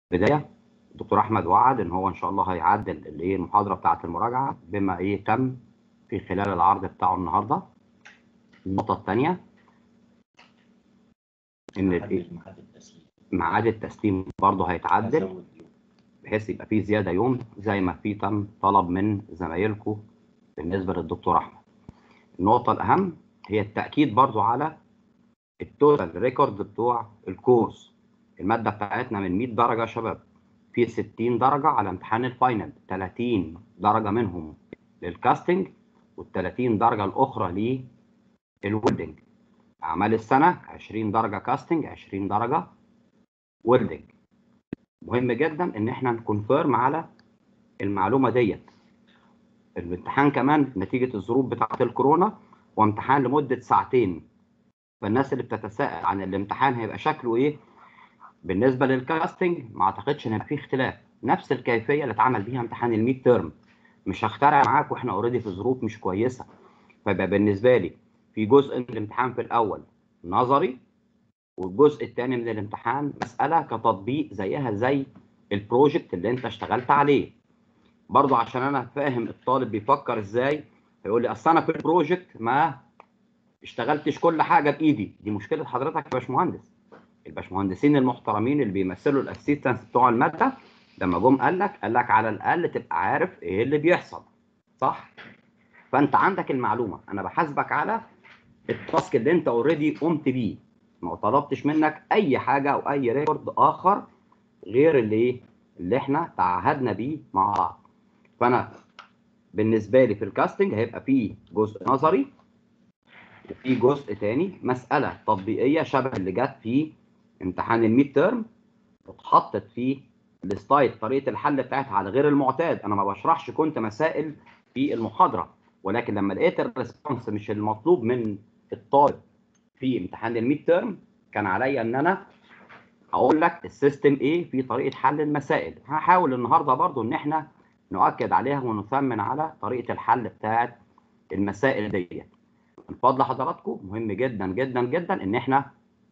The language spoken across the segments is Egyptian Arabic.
بدايه الدكتور احمد وعد ان هو ان شاء الله هيعدل الايه المحاضره بتاعه المراجعه بما ايه تم في خلال العرض بتاعه النهارده النقطه الثانيه ان الإيه؟ ميعاد التسليم برضه هيتعدل بحيث يبقى فيه زياده يوم زي ما في تم طلب من زمايلكم بالنسبه للدكتور احمد النقطه الاهم هي التاكيد برضه على التوتال ريكورد بتوع الكورس الماده بتاعتنا من 100 درجه يا شباب في 60 درجه على امتحان الفاينل 30 درجه منهم للكاستنج وال30 درجه الاخرى للويلدنج اعمال السنه 20 درجه كاستنج 20 درجه ويلدنج مهم جدا ان احنا نكونفيرم على المعلومه ديت الامتحان كمان نتيجه الظروف بتاعه الكورونا وامتحان لمده ساعتين فالناس اللي بتتساءل عن الامتحان هيبقى شكله ايه بالنسبه للكاستنج ما اعتقدش ان هيبقى فيه اختلاف نفس الكيفيه اللي اتعمل بيها امتحان الميد تيرم مش هخترع معاك واحنا اوريدي في ظروف مش كويسه فيبقى بالنسبه لي في جزء من الامتحان في الاول نظري والجزء الثاني من الامتحان مساله كتطبيق زيها زي البروجكت اللي انت اشتغلت عليه برضه عشان انا فاهم الطالب بيفكر ازاي هيقول لي اصل انا في البروجكت ما اشتغلتش كل حاجه بايدي دي مشكله حضرتك يا باشمهندس الباشمهندسين المحترمين اللي بيمثلوا الاسيستنس بتوع الماده لما جم قال لك قال لك على الاقل تبقى عارف ايه اللي بيحصل صح فانت عندك المعلومه انا بحاسبك على التاسك اللي انت اوريدي قمت بيه ما طلبتش منك اي حاجه او اي ريكورد اخر غير اللي ايه اللي احنا تعهدنا بيه مع بعض فانا بالنسبه لي في الكاستنج هيبقى فيه جزء نظري وفي جزء تاني مساله تطبيقيه شبه اللي جت في امتحان الميد تيرم واتحطت في الستايل طريقه الحل بتاعتها على غير المعتاد انا ما بشرحش كنت مسائل في المحاضره ولكن لما لقيت الريسبونس مش المطلوب من الطالب في امتحان الميد تيرم كان عليا ان انا اقول لك السيستم ايه في طريقه حل المسائل هحاول النهارده برضو ان احنا نؤكد عليها ونثمن على طريقه الحل بتاعه المسائل ديت من فضل حضراتكم مهم جدا جدا جدا ان احنا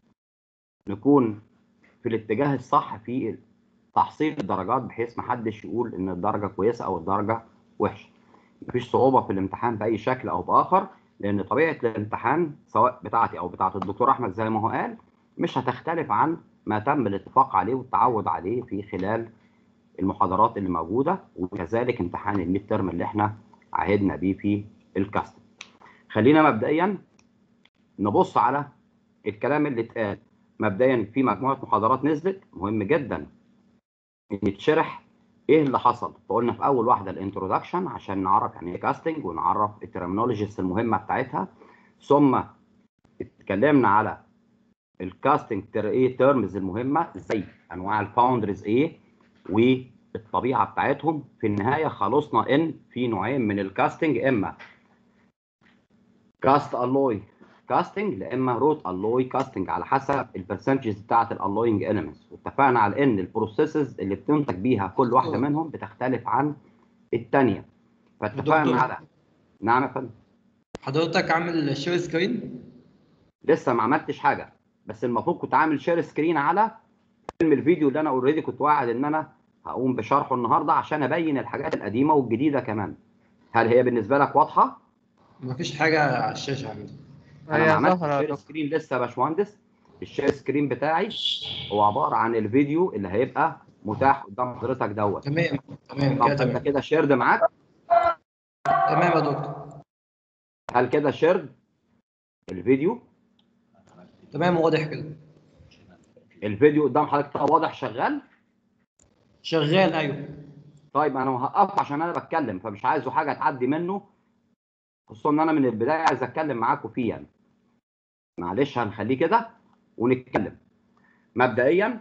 نكون في الاتجاه الصح في تحصيل الدرجات بحيث ما حدش يقول ان الدرجه كويسه او الدرجه وحشه مفيش صعوبه في الامتحان باي شكل او باخر لان طبيعه الامتحان سواء بتاعتي او بتاعه الدكتور احمد زي ما هو قال مش هتختلف عن ما تم الاتفاق عليه والتعود عليه في خلال المحاضرات اللي موجوده وكذلك امتحان الميد ترم اللي احنا عهدنا بيه في الكاستم خلينا مبدئيا نبص على الكلام اللي اتقال مبدئيا في مجموعه محاضرات نزلت مهم جدا ان يتشرح ايه اللي حصل فقلنا في اول واحده الانترودكشن عشان نعرف يعني ايه كاستنج ونعرف الترمينولوجيز المهمه بتاعتها ثم اتكلمنا على الكاستنج ايه تيرمز المهمه زي انواع الفاوندرز ايه والطبيعه بتاعتهم في النهايه خلصنا ان في نوعين من الكاستنج اما كاست الوي كاستنج لا اما روت الوي كاستنج على حسب البرسنتجز بتاعه الالوينج اليمنتس واتفقنا على ان البروسيسز اللي بتنتج بيها كل واحده منهم بتختلف عن الثانيه فاتفقنا على نعم يا فندم حضرتك عامل شير سكرين لسه ما عملتش حاجه بس المفروض كنت عامل شير سكرين على فيلم الفيديو اللي انا اوريدي كنت واعد ان انا هقوم بشرحه النهارده عشان ابين الحاجات القديمه والجديده كمان هل هي بالنسبه لك واضحه مفيش حاجه على الشاشه عندي انا ما هي عملتش ظاهرة يا شير دكتور. سكرين لسه يا باشمهندس الشير سكرين بتاعي هو عباره عن الفيديو اللي هيبقى متاح قدام حضرتك دوت تمام تمام طب كده انت تمام كده شيرد معاك تمام يا دكتور هل كده شيرد الفيديو تمام واضح كده الفيديو قدام حضرتك طبعا واضح شغال شغال ايوه طيب انا هوقفه عشان انا بتكلم فمش عايزه حاجه تعدي منه خصوصا ان انا من البدايه عايز اتكلم معاكم فيه يعني معلش هنخليه كده ونتكلم مبدئيا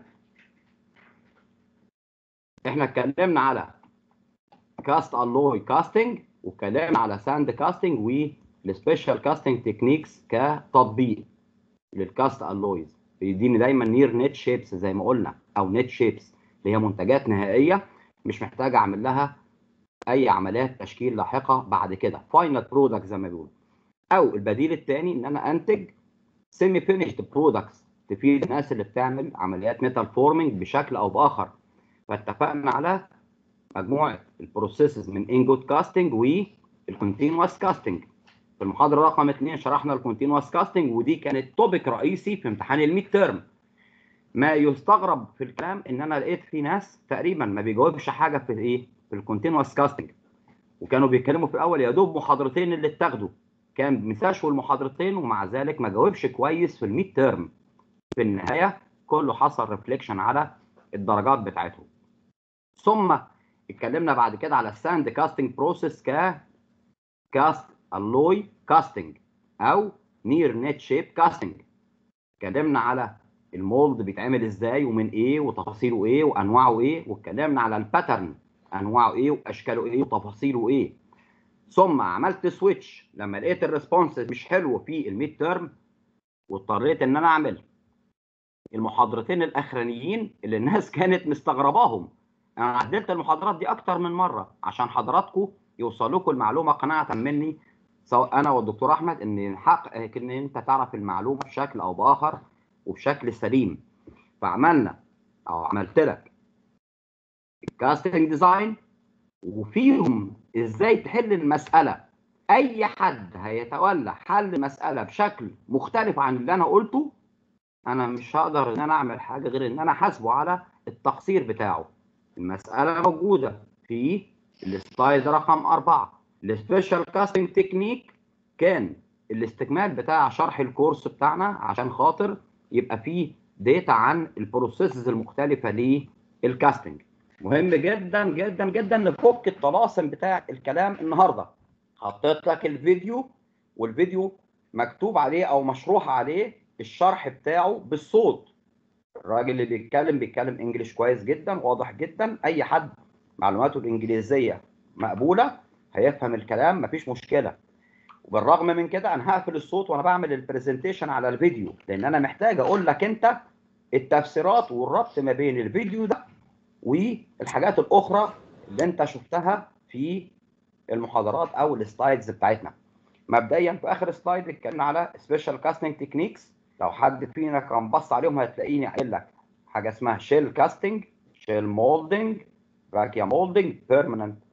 احنا اتكلمنا على كاست الوي كاستنج واتكلمنا على ساند كاستنج والسبيشال كاستنج تكنيكس كتطبيق للكاست الويز بيديني دايما نير نت شيبس زي ما قلنا او نت شيبس اللي هي منتجات نهائيه مش محتاج اعمل لها اي عمليات تشكيل لاحقه بعد كده فاينل برودكت زي ما بيقولوا او البديل الثاني ان انا انتج سيمي فينيشد برودكتس تفيد الناس اللي بتعمل عمليات ميتال فورمنج بشكل او باخر فاتفقنا على مجموعه البروسيسز من انجوت كاستنج والكونتينوس كاستنج في المحاضره رقم 2 شرحنا الكونتينوس كاستنج ودي كانت توبيك رئيسي في امتحان الميد تيرم ما يستغرب في الكلام ان انا لقيت في ناس تقريبا ما بيجاوبش حاجه في الايه في الكونتينوس كاستنج وكانوا بيتكلموا في الاول يا دوب محاضرتين اللي اتاخدوا كان مساشوا المحاضرتين ومع ذلك ما جاوبش كويس في الميد تيرم في النهايه كله حصل ريفليكشن على الدرجات بتاعتهم ثم اتكلمنا بعد كده على الساند كاستنج بروسيس ك كاست الوي كاستنج او نير نت شيب كاستنج اتكلمنا على المولد بيتعمل ازاي ومن ايه وتفاصيله ايه وانواعه ايه واتكلمنا على الباترن انواعه ايه واشكاله ايه وتفاصيله ايه ثم عملت سويتش لما لقيت الريسبونس مش حلو في الميد تيرم واضطريت ان انا اعمل المحاضرتين الاخرانيين اللي الناس كانت مستغرباهم انا عدلت المحاضرات دي اكتر من مره عشان حضراتكم يوصل لكم المعلومه قناعه مني سواء انا والدكتور احمد ان حقك ان انت تعرف المعلومه بشكل او باخر وبشكل سليم فعملنا او عملت لك الكاستنج ديزاين وفيهم ازاي تحل المساله اي حد هيتولى حل مساله بشكل مختلف عن اللي انا قلته انا مش هقدر ان انا اعمل حاجه غير ان انا احاسبه على التقصير بتاعه المساله موجوده في السلايد رقم أربعة السبيشال كاستنج تكنيك كان الاستكمال بتاع شرح الكورس بتاعنا عشان خاطر يبقى فيه داتا عن البروسيسز المختلفه للكاستنج مهم جدا جدا جدا نفك الطلاسم بتاع الكلام النهارده حطيت لك الفيديو والفيديو مكتوب عليه او مشروح عليه الشرح بتاعه بالصوت الراجل اللي بيتكلم بيتكلم انجليش كويس جدا واضح جدا اي حد معلوماته الانجليزيه مقبوله هيفهم الكلام مفيش مشكله وبالرغم من كده انا هقفل الصوت وانا بعمل البرزنتيشن على الفيديو لان انا محتاج اقول لك انت التفسيرات والربط ما بين الفيديو ده والحاجات الاخرى اللي انت شفتها في المحاضرات او السلايدز بتاعتنا مبدئيا في اخر سلايد اتكلمنا على سبيشال كاستنج تكنيكس لو حد فينا كان بص عليهم هتلاقيني قايل لك حاجه اسمها شيل كاستنج شيل مولدنج فاكيوم مولدنج بيرمننت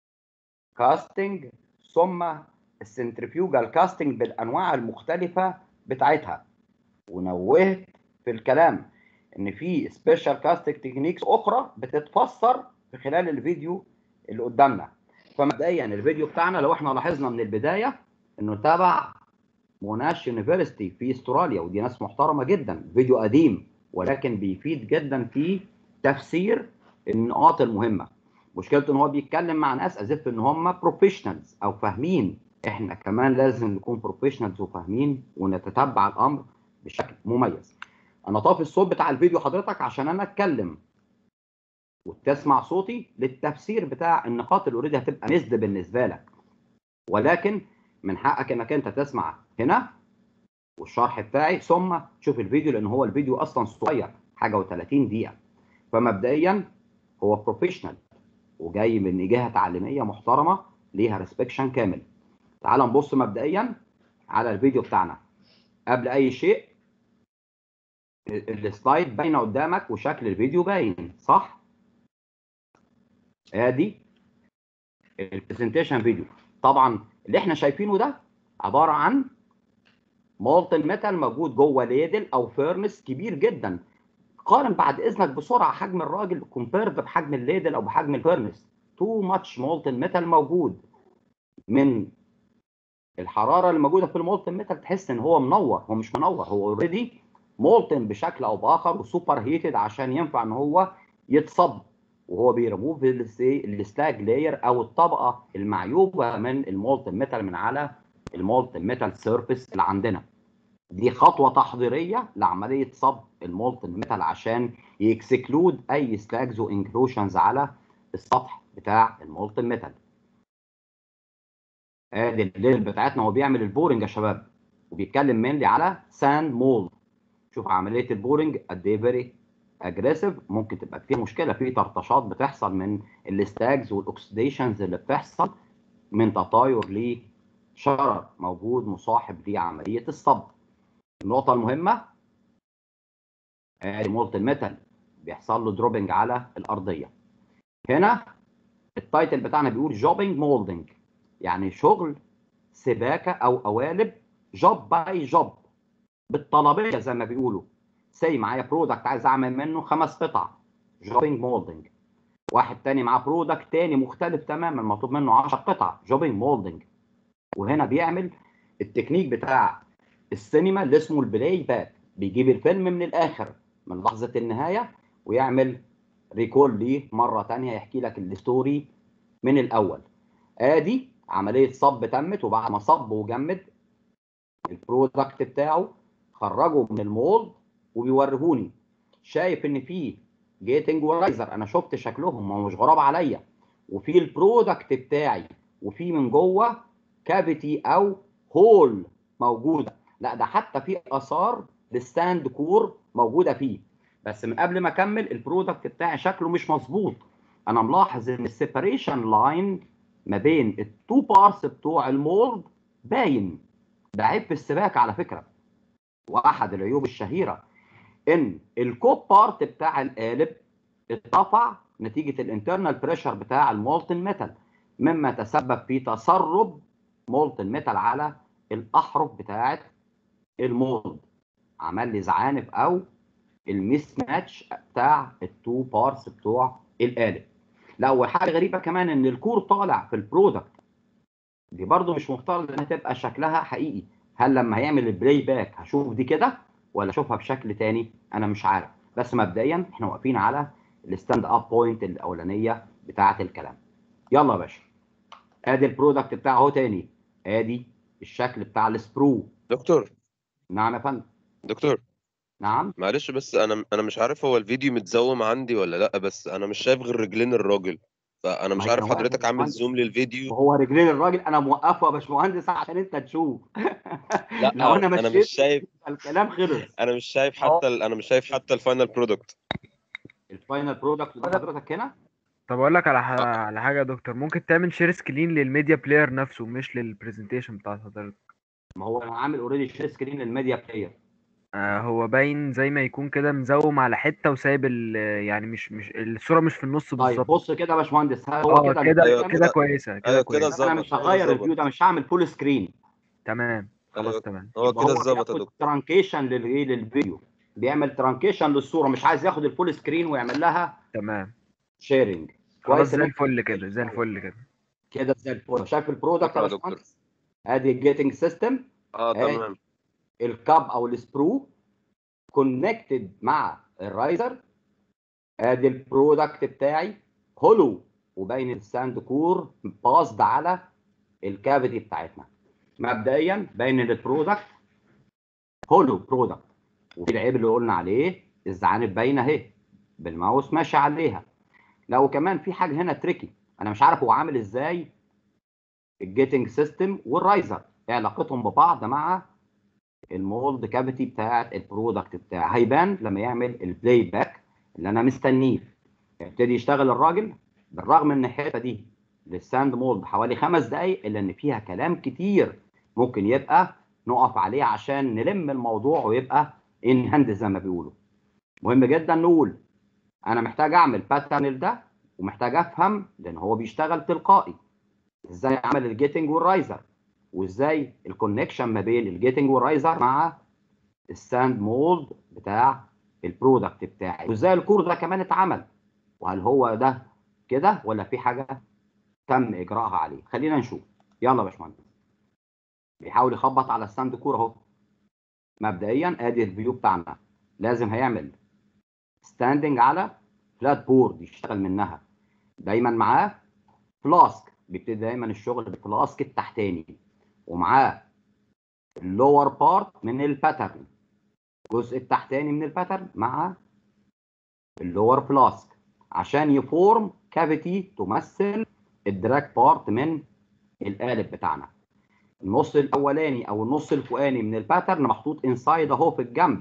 كاستنج ثم السنترفيوجال كاستنج بالانواع المختلفه بتاعتها ونوهت في الكلام ان في سبيشال كاستنج تكنيكس اخرى بتتفسر في خلال الفيديو اللي قدامنا فمبدئيا الفيديو بتاعنا لو احنا لاحظنا من البدايه انه تبع موناش يونيفرستي في استراليا ودي ناس محترمه جدا فيديو قديم ولكن بيفيد جدا في تفسير النقاط المهمه مشكلته ان هو بيتكلم مع ناس ازف ان هم بروفيشنالز او فاهمين احنا كمان لازم نكون بروفيشنالز وفاهمين ونتتبع الامر بشكل مميز انا طافي الصوت بتاع الفيديو حضرتك عشان انا اتكلم وتسمع صوتي للتفسير بتاع النقاط اللي اوريدي هتبقى مزد بالنسبه لك ولكن من حقك انك انت تسمع هنا والشرح بتاعي ثم تشوف الفيديو لان هو الفيديو اصلا صغير حاجه و30 دقيقه فمبدئيا هو بروفيشنال وجاي من جهه تعليميه محترمه ليها ريسبكشن كامل تعال نبص مبدئيا على الفيديو بتاعنا قبل اي شيء السلايد باينه قدامك وشكل الفيديو باين صح ادي البرزنتيشن فيديو طبعا اللي احنا شايفينه ده عباره عن مولتن ميتال موجود جوه ليدل او فيرنس كبير جدا قارن بعد اذنك بسرعه حجم الراجل كومبيرد بحجم الليدل او بحجم الفيرنس تو ماتش مولتن ميتال موجود من الحراره اللي موجوده في المولتن ميتال تحس ان هو منور هو مش منور هو اوريدي مولتن بشكل او باخر وسوبر هيتد عشان ينفع ان هو يتصب وهو بيرموف السلاج لاير او الطبقه المعيوبه من المولتن ميتال من على المولتن ميتال سيرفيس اللي عندنا دي خطوه تحضيريه لعمليه صب المولتن ميتال عشان يكسكلود اي سلاجز وانكلوشنز على السطح بتاع المولتن ميتال ادي الليل بتاعتنا هو بيعمل البورنج يا شباب وبيتكلم منلي على ساند مولد شوف عمليه البورنج قد ايه فيري اجريسيف ممكن تبقى فيها مشكله في طرطشات بتحصل من الستاجز والاكسديشنز اللي بتحصل من تطاير لشرر موجود مصاحب لعمليه الصب النقطه المهمه ادي مولت الميتال بيحصل له دروبنج على الارضيه هنا التايتل بتاعنا بيقول جوبنج مولدنج يعني شغل سباكه او قوالب جوب باي جوب بالطلبيه زي ما بيقولوا سي معايا برودكت عايز اعمل منه خمس قطع جوبنج مولدنج واحد تاني معاه برودكت تاني مختلف تماما مطلوب منه 10 قطع جوبنج مولدنج وهنا بيعمل التكنيك بتاع السينما اللي اسمه البلاي باك بيجيب الفيلم من الاخر من لحظه النهايه ويعمل ريكول ليه مره تانية يحكي لك الستوري من الاول ادي عمليه صب تمت وبعد ما صب وجمد البرودكت بتاعه خرجه من المولد وبيوريهوني شايف ان في جيتنج ورايزر انا شفت شكلهم هو مش غراب عليا وفي البرودكت بتاعي وفي من جوه كافيتي او هول موجوده لا ده حتى في اثار للستاند كور موجوده فيه بس من قبل ما اكمل البرودكت بتاعي شكله مش مظبوط انا ملاحظ ان السيبريشن لاين ما بين التو بارس بتوع المولد باين ده عيب في السباك على فكره واحد العيوب الشهيره ان الكوب بارت بتاع القالب اترفع نتيجه الانترنال بريشر بتاع المولتن ميتال مما تسبب في تسرب مولتن ميتال على الاحرف بتاعه المولد عمل لي زعانف او الميس ماتش بتاع التو بارتس بتوع القالب لا وحاجه غريبه كمان ان الكور طالع في البرودكت دي برضو مش مفترض انها تبقى شكلها حقيقي هل لما هيعمل البلاي باك هشوف دي كده ولا اشوفها بشكل تاني انا مش عارف بس مبدئيا احنا واقفين على الستاند اب بوينت الاولانيه بتاعه الكلام يلا يا باشا ادي البرودكت بتاعه اهو تاني ادي الشكل بتاع السبرو دكتور نعم يا فندم دكتور نعم معلش بس انا انا مش عارف هو الفيديو متزوم عندي ولا لا بس انا مش شايف غير رجلين الراجل فانا مش ما عارف هي واقف حضرتك يا عامل باشمهندس. زوم للفيديو وهو رجلين الراجل انا موقفه يا باشمهندس عشان انت تشوف لا لو انا انا مشيت مش شايف الكلام خلص انا مش شايف أهو. حتى ال- انا مش شايف حتى الفاينل برودكت الفاينل برودكت ده حضرتك هنا طب اقول لك على ح... على حاجه يا دكتور ممكن تعمل شير سكرين للميديا بلاير نفسه مش للبرزنتيشن بتاعت حضرتك ما هو انا عامل اوريدي شير سكرين للميديا بلاير آه هو باين زي ما يكون كده مزوم على حته وسايب ال... يعني مش مش الصوره مش في النص طيب بالظبط بص كده يا باشمهندس هل هو اه كده كده أيوة كده كده- كويسه كده أيوة كده كويسه ظبط. انا مش كده هغير ظبط. الفيو ده مش هعمل فول سكرين تمام خلاص أيوة. تمام هو يبقى كده ظبط يا بياخد دكتور ترانكيشن للايه للفيديو بيعمل ترانكيشن للصوره مش عايز ياخد الفول سكرين ويعمل لها تمام شيرنج خلاص إن زي إحنا- الفل كده زي الفل كده كده زي الفل شايف البرودكت شكرا يا يا دكتور. باشمهندس ادي الجيتنج سيستم اه أيوة. تمام الكاب او السبرو كونكتد مع الرايزر ادي البرودكت بتاعي هولو وباين الساند كور باصد على الكافيتي بتاعتنا مبدئيا باين ان البرودكت هولو برودكت وفي العيب اللي قلنا عليه الزعانف باينه اهي بالماوس ماشي عليها لا وكمان في حاجه هنا تريكي انا مش عارف هو عامل ازاي الجيتنج سيستم والرايزر ايه علاقتهم ببعض مع المولد كافيتي بتاعت البرودكت بتاعي هيبان لما يعمل البلاي باك اللي انا مستنيه يبتدي يشتغل الراجل بالرغم ان الحته دي للساند مولد حوالي خمس دقايق الا ان فيها كلام كتير ممكن يبقى نقف عليه عشان نلم الموضوع ويبقى ان هاند زي ما بيقولوا مهم جدا نقول انا محتاج اعمل باترن لده ومحتاج افهم لان هو بيشتغل تلقائي ازاي اعمل الجيتنج والرايزر وازاي الكونكشن ما بين الجيتنج والرايزر مع الساند مولد بتاع البرودكت بتاعي وازاي الكور ده كمان اتعمل وهل هو ده كده ولا في حاجه تم اجراءها عليه خلينا نشوف يلا يا باشمهندس بيحاول يخبط على الساند كور اهو مبدئيا ادي الفيو بتاعنا لازم هيعمل ستاندنج على فلات بورد يشتغل منها دايما معاه فلاسك بيبتدي دايما الشغل بالفلاسك التحتاني ومعاه اللور بارت من الباترن الجزء التحتاني من الباترن مع اللور فلاسك عشان يفورم كافيتي تمثل الدراك بارت من القالب بتاعنا النص الاولاني او النص الفوقاني من الباترن محطوط انسايد اهو في الجنب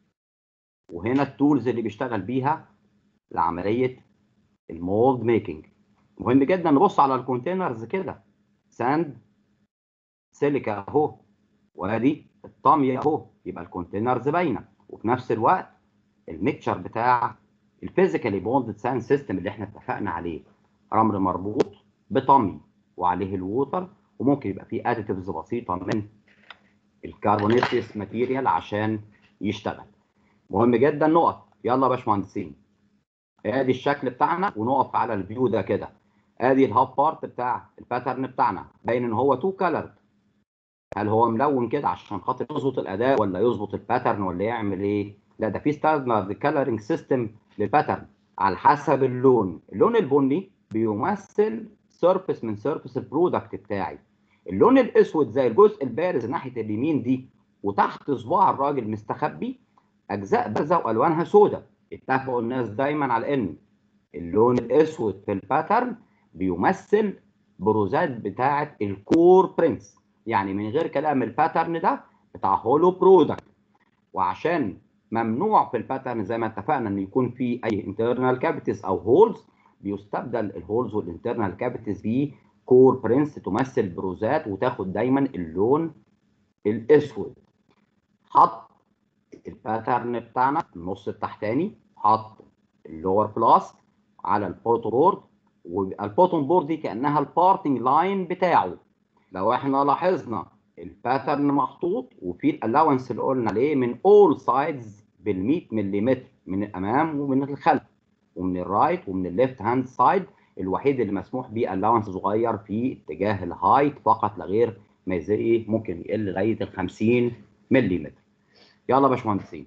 وهنا التولز اللي بيشتغل بيها لعمليه المولد ميكنج مهم جدا نبص على الكونتينرز كده ساند سيليكا اهو وادي الطاميه اهو يبقى الكونتينرز باينه وفي نفس الوقت الميكشر بتاع الفيزيكالي بوندد ساند سيستم اللي احنا اتفقنا عليه رمل مربوط بطمي وعليه الووتر وممكن يبقى فيه اديتيفز بسيطه من الكربونيتيس ماتيريال عشان يشتغل مهم جدا نقف يلا يا باشمهندسين ادي الشكل بتاعنا ونقف على الفيو ده كده ادي الهاف بارت بتاع الباترن بتاعنا باين ان هو تو كلر هل هو ملون كده عشان خاطر يظبط الاداء ولا يظبط الباترن ولا يعمل ايه لا ده في ستاندرد كلرنج سيستم للباترن على حسب اللون اللون البني بيمثل سيرفيس من سيرفيس البرودكت بتاعي اللون الاسود زي الجزء البارز ناحيه اليمين دي وتحت صباع الراجل مستخبي اجزاء بارزه والوانها سوداء اتفقوا الناس دايما على ان اللون الاسود في الباترن بيمثل بروزات بتاعه الكور برنس يعني من غير كلام الباترن ده بتاع هولو برودكت وعشان ممنوع في الباترن زي ما اتفقنا ان يكون في اي انترنال كافيتيز او هولز بيستبدل الهولز والانترنال كافيتيز ب كور برنس تمثل بروزات وتاخد دايما اللون الاسود حط الباترن بتاعنا النص التحتاني حط اللور بلاس على البوتو بورد والبوتون بورد دي كانها البارتنج لاين بتاعه لو احنا لاحظنا الباترن محطوط وفي الالاونس اللي قلنا عليه من اول سايدز بال 100 ملم من الامام ومن الخلف ومن الرايت ومن الليفت هاند سايد الوحيد اللي مسموح بيه الاونس صغير في اتجاه الهايت فقط لا غير ما زي ايه ممكن يقل لغايه ال 50 ملم يلا يا باشمهندسين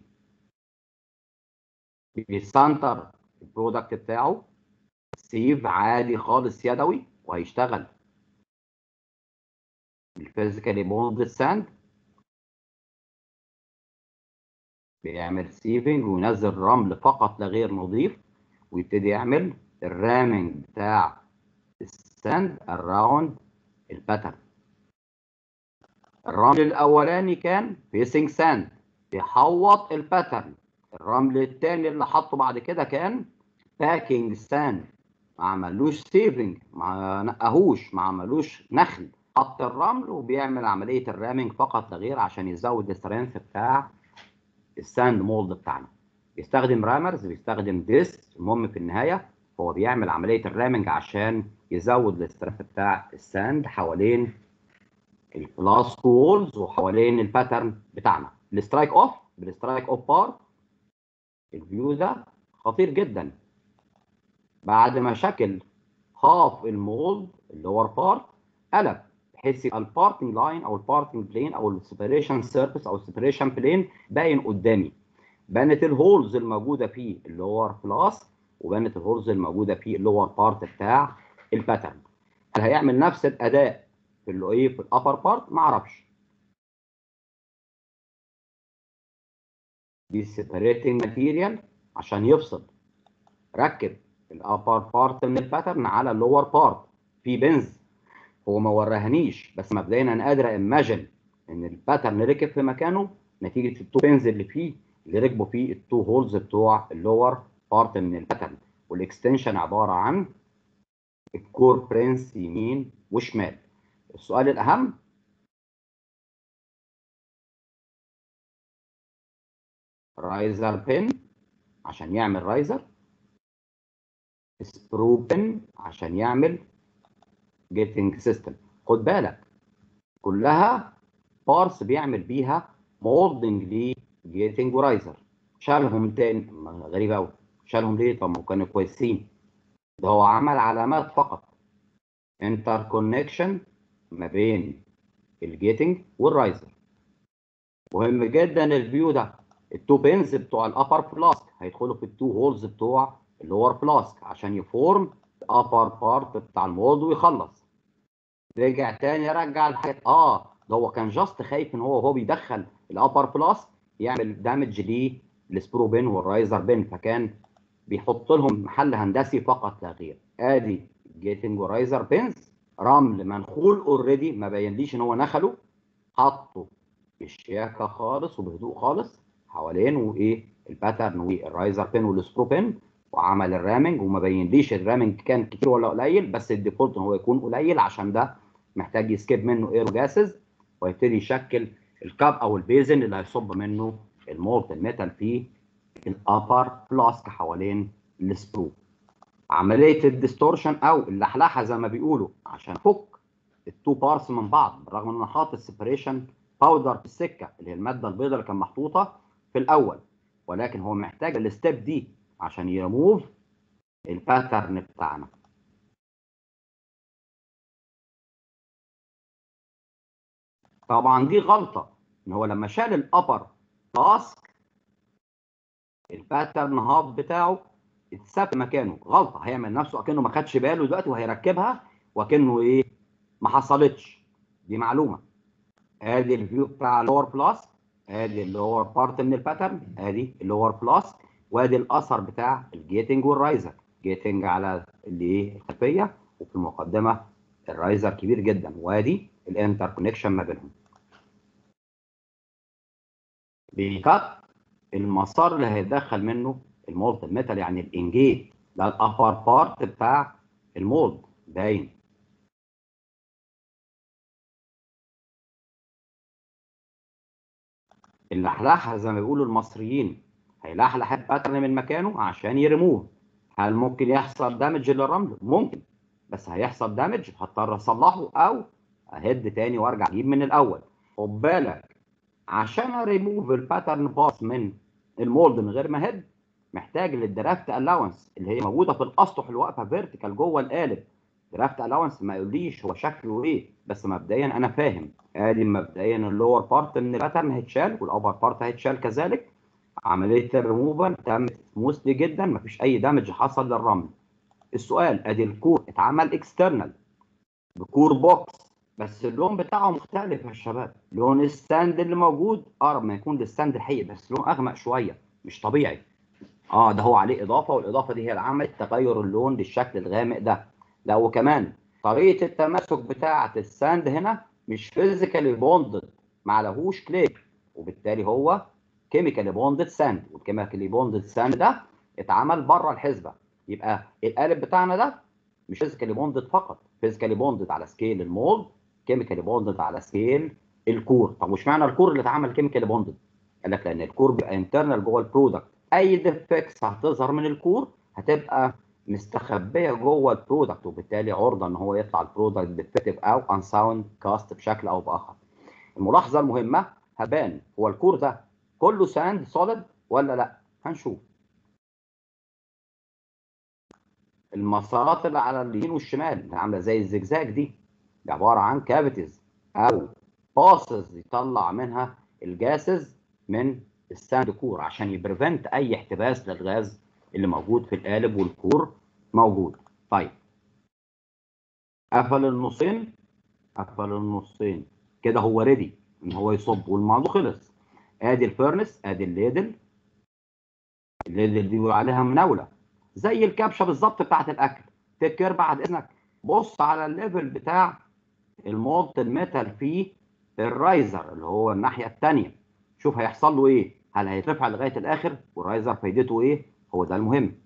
بيسنتر البرودكت بتاعه سيف عادي خالص يدوي وهيشتغل الفيزيكالي بوند ساند بيعمل سيفنج وينزل رمل فقط لا غير نظيف ويبتدي يعمل الرامنج بتاع الساند اراوند الباترن الرمل الاولاني كان فيسنج ساند بيحوط الباترن الرمل الثاني اللي حطه بعد كده كان باكينج ساند ما عملوش سيفنج ما نقهوش ما عملوش نخل حط الرمل وبيعمل عمليه الرامنج فقط لا غير عشان يزود السترينث بتاع الساند مولد بتاعنا بيستخدم رامرز بيستخدم ديس المهم في النهايه هو بيعمل عمليه الرامنج عشان يزود السترينث بتاع الساند حوالين البلاس وولز وحوالين الباترن بتاعنا السترايك اوف بالسترايك اوف بار الفيو ده خطير جدا بعد ما شكل هاف المولد اللور بارت قلب بحيث يبقى البارتنج لاين او البارتنج بلين او السيبريشن سيرفيس او السيبريشن بلين باين قدامي بانت الهولز الموجوده في اللور بلاس وبانت الهولز الموجوده في اللور بارت بتاع الباترن هل هيعمل نفس الاداء في اللي ايه في الابر بارت ما اعرفش دي سيبريتنج ماتيريال عشان يفصل ركب الابر بارت من الباترن على اللور بارت في بنز هو ما وراهنيش بس مبدئيا انا قادر ايماجن ان الباترن ركب في مكانه نتيجه التو بنز اللي فيه اللي ركبوا فيه التو هولز بتوع اللور بارت من الباترن والاكستنشن عباره عن الكور برنس يمين وشمال السؤال الاهم رايزر بين عشان يعمل رايزر سبرو بين عشان يعمل جيتنج سيستم خد بالك كلها بارس بيعمل بيها مولدنج لجيتنج ورايزر شالهم تاني غريب قوي شالهم ليه طب ما كانوا كويسين ده هو عمل علامات فقط انتر كونكشن ما بين الجيتنج والرايزر مهم جدا الفيو ده التو بينز بتوع الابر فلاسك هيدخلوا في التو هولز بتوع اللور فلاسك عشان يفورم الابر بارت بتاع المولد ويخلص رجع تاني رجع الحاجات اه ده هو كان جاست خايف ان هو وهو بيدخل الابر بلاس يعمل دامج ليه السبرو بين والرايزر بين فكان بيحط لهم محل هندسي فقط لا غير ادي جيتنج ورايزر بينز رمل منخول اوريدي ما بينليش ان هو نخله حطه بشياكه خالص وبهدوء خالص حوالين وايه الباترن والرايزر بين والسبرو بين وعمل الرامنج وما بينليش الرامنج كان كتير ولا قليل بس الديفولت ان هو يكون قليل عشان ده محتاج يسكيب منه ايرو جاسز ويبتدي يشكل الكاب او البيزن اللي هيصب منه المولت الميتال في الابر فلاسك حوالين السبرو عمليه الديستورشن او اللحلحه زي ما بيقولوا عشان فك التو بارس من بعض بالرغم ان انا حاطط سيبريشن باودر في السكه اللي هي الماده البيضاء اللي كانت محطوطه في الاول ولكن هو محتاج الستيب دي عشان يرموف الباترن بتاعنا طبعا دي غلطه ان هو لما شال الابر تاسك الباترن هاب بتاعه اتساب في مكانه غلطه هيعمل نفسه اكنه ما خدش باله دلوقتي وهيركبها وكانه ايه ما حصلتش دي معلومه ادي الفيو بتاع اللور بلس ادي اللور بارت من الباترن ادي اللور بلس وادي الاثر بتاع الجيتنج والرايزر جيتنج على اللي ايه الخلفيه وفي المقدمه الرايزر كبير جدا وادي الانتر كونكشن ما بينهم بيكت المسار اللي هيدخل منه المولت ميتال يعني الانجيت ده الابر بارت بتاع المولد باين اللحلحه زي ما بيقولوا المصريين هيلحلح الباترن من مكانه عشان يرموه هل ممكن يحصل دامج للرمل؟ ممكن بس هيحصل دامج هضطر اصلحه او اهد تاني وارجع اجيب من الاول خد بالك عشان اريموف الباترن باس من المولد من غير ما هد محتاج للدرافت الاونس اللي هي موجوده في الاسطح اللي واقفه فيرتيكال جوه القالب درافت الاونس ما يقوليش هو شكله ايه بس مبدئيا انا فاهم ادي مبدئيا اللور بارت من الباترن هيتشال والابر بارت هيتشال كذلك عمليه الريموفال تمت سموثلي جدا مفيش اي دامج حصل للرمل السؤال ادي الكور اتعمل اكسترنال بكور بوكس بس اللون بتاعه مختلف يا شباب لون الستاند اللي موجود اقرب ما يكون للستاند الحقيقي بس لون اغمق شويه مش طبيعي اه ده هو عليه اضافه والاضافه دي هي اللي عملت تغير اللون للشكل الغامق ده لا وكمان طريقه التماسك بتاعه الساند هنا مش فيزيكالي بوندد ما عليهوش كليك وبالتالي هو كيميكالي بوندد ساند والكيميكالي بوندد ساند ده اتعمل بره الحسبه يبقى القالب بتاعنا ده مش فيزيكالي بوندد فقط فيزيكالي بوندد على سكيل المولد كيميكالي بوندد على سكيل الكور طب وش معنى الكور اللي اتعمل كيميكالي بوندد قال لك لان الكور بيبقى انترنال جوه البرودكت اي ديفكتس هتظهر من الكور هتبقى مستخبيه جوه البرودكت وبالتالي عرضه ان هو يطلع البرودكت ديفكتيف او ان ساوند كاست بشكل او باخر الملاحظه المهمه هبان هو الكور ده كله ساند سوليد ولا لا هنشوف المسارات اللي على اليمين والشمال اللي عامله زي الزجزاج دي دي عباره عن كافيتيز او باسز يطلع منها الجاسز من الساند كور عشان يبريفنت اي احتباس للغاز اللي موجود في القالب والكور موجود طيب قفل النصين قفل النصين كده هو ريدي ان هو يصب والموضوع خلص ادي الفيرنس ادي الليدل الليدل دي بيقول عليها مناوله زي الكبشه بالظبط بتاعت الاكل تكر بعد اذنك بص على الليفل بتاع المولت الميتال في الرايزر اللي هو الناحيه الثانيه شوف هيحصل له ايه هل هيترفع لغايه الاخر والرايزر فايدته ايه هو ده المهم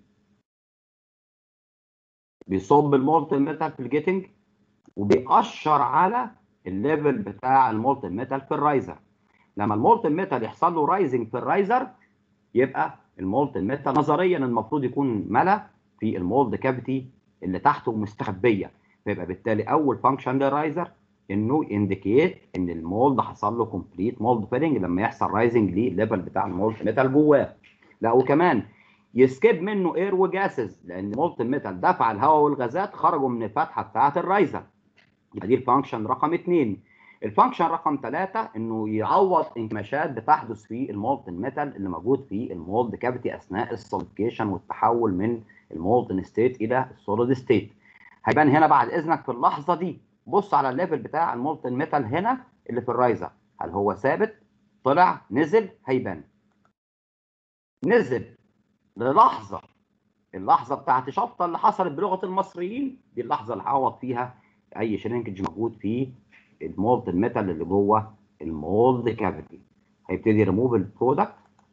بيصب المولت الميتال في الجيتنج وبيأشر على الليفل بتاع المولت ميتال في الرايزر لما المولت ميتال يحصل له رايزنج في الرايزر يبقى المولت ميتال نظريا المفروض يكون ملا في المولد كافيتي اللي تحته مستخبيه فيبقى بالتالي اول فانكشن للرايزر انه انديكيت ان المولد حصل له كومبليت مولد فيلنج لما يحصل رايزنج للليفل بتاع المولت ميتال جواه لا وكمان يسكيب منه اير وجاسز لان المولت ميتال دفع الهواء والغازات خرجوا من الفتحه بتاعه الرايزر يبقى دي الفانكشن رقم اثنين الفانكشن رقم ثلاثة انه يعوض انكماشات بتحدث في المولتن ميتال اللي موجود في المولد كافيتي اثناء السوليديفيكيشن والتحول من المولتن ستيت الى السوليد ستيت هيبان هنا بعد اذنك في اللحظه دي بص على الليفل بتاع المولتن ميتال هنا اللي في الرايزر هل هو ثابت طلع نزل هيبان نزل للحظه اللحظه بتاعت شفطه اللي حصلت بلغه المصريين دي اللحظه اللي هعوض فيها اي شرينكج موجود في المولد الميتال اللي جوه المولد كافيتي هيبتدي ريموف البرودكت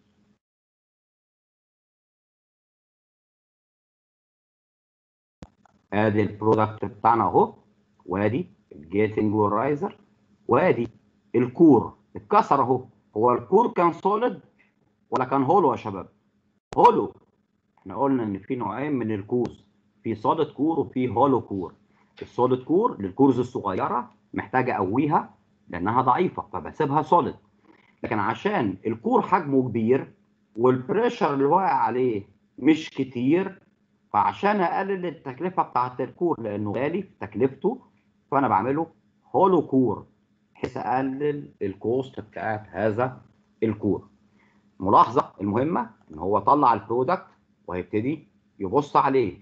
ادي البرودكت بتاعنا اهو وادي الجيتنج والرايزر وادي الكور اتكسر اهو هو الكور كان سوليد ولا كان هولو يا شباب هولو احنا قلنا ان في نوعين من الكورز في سوليد كور وفي هولو كور السوليد كور للكورز الصغيره محتاجه اقويها لانها ضعيفه فبسيبها سوليد لكن عشان الكور حجمه كبير والبريشر اللي واقع عليه مش كتير فعشان اقلل التكلفه بتاعت الكور لانه غالي في تكلفته فانا بعمله هولو كور بحيث اقلل الكوست بتاعت هذا الكور ملاحظه المهمه ان هو طلع البرودكت وهيبتدي يبص عليه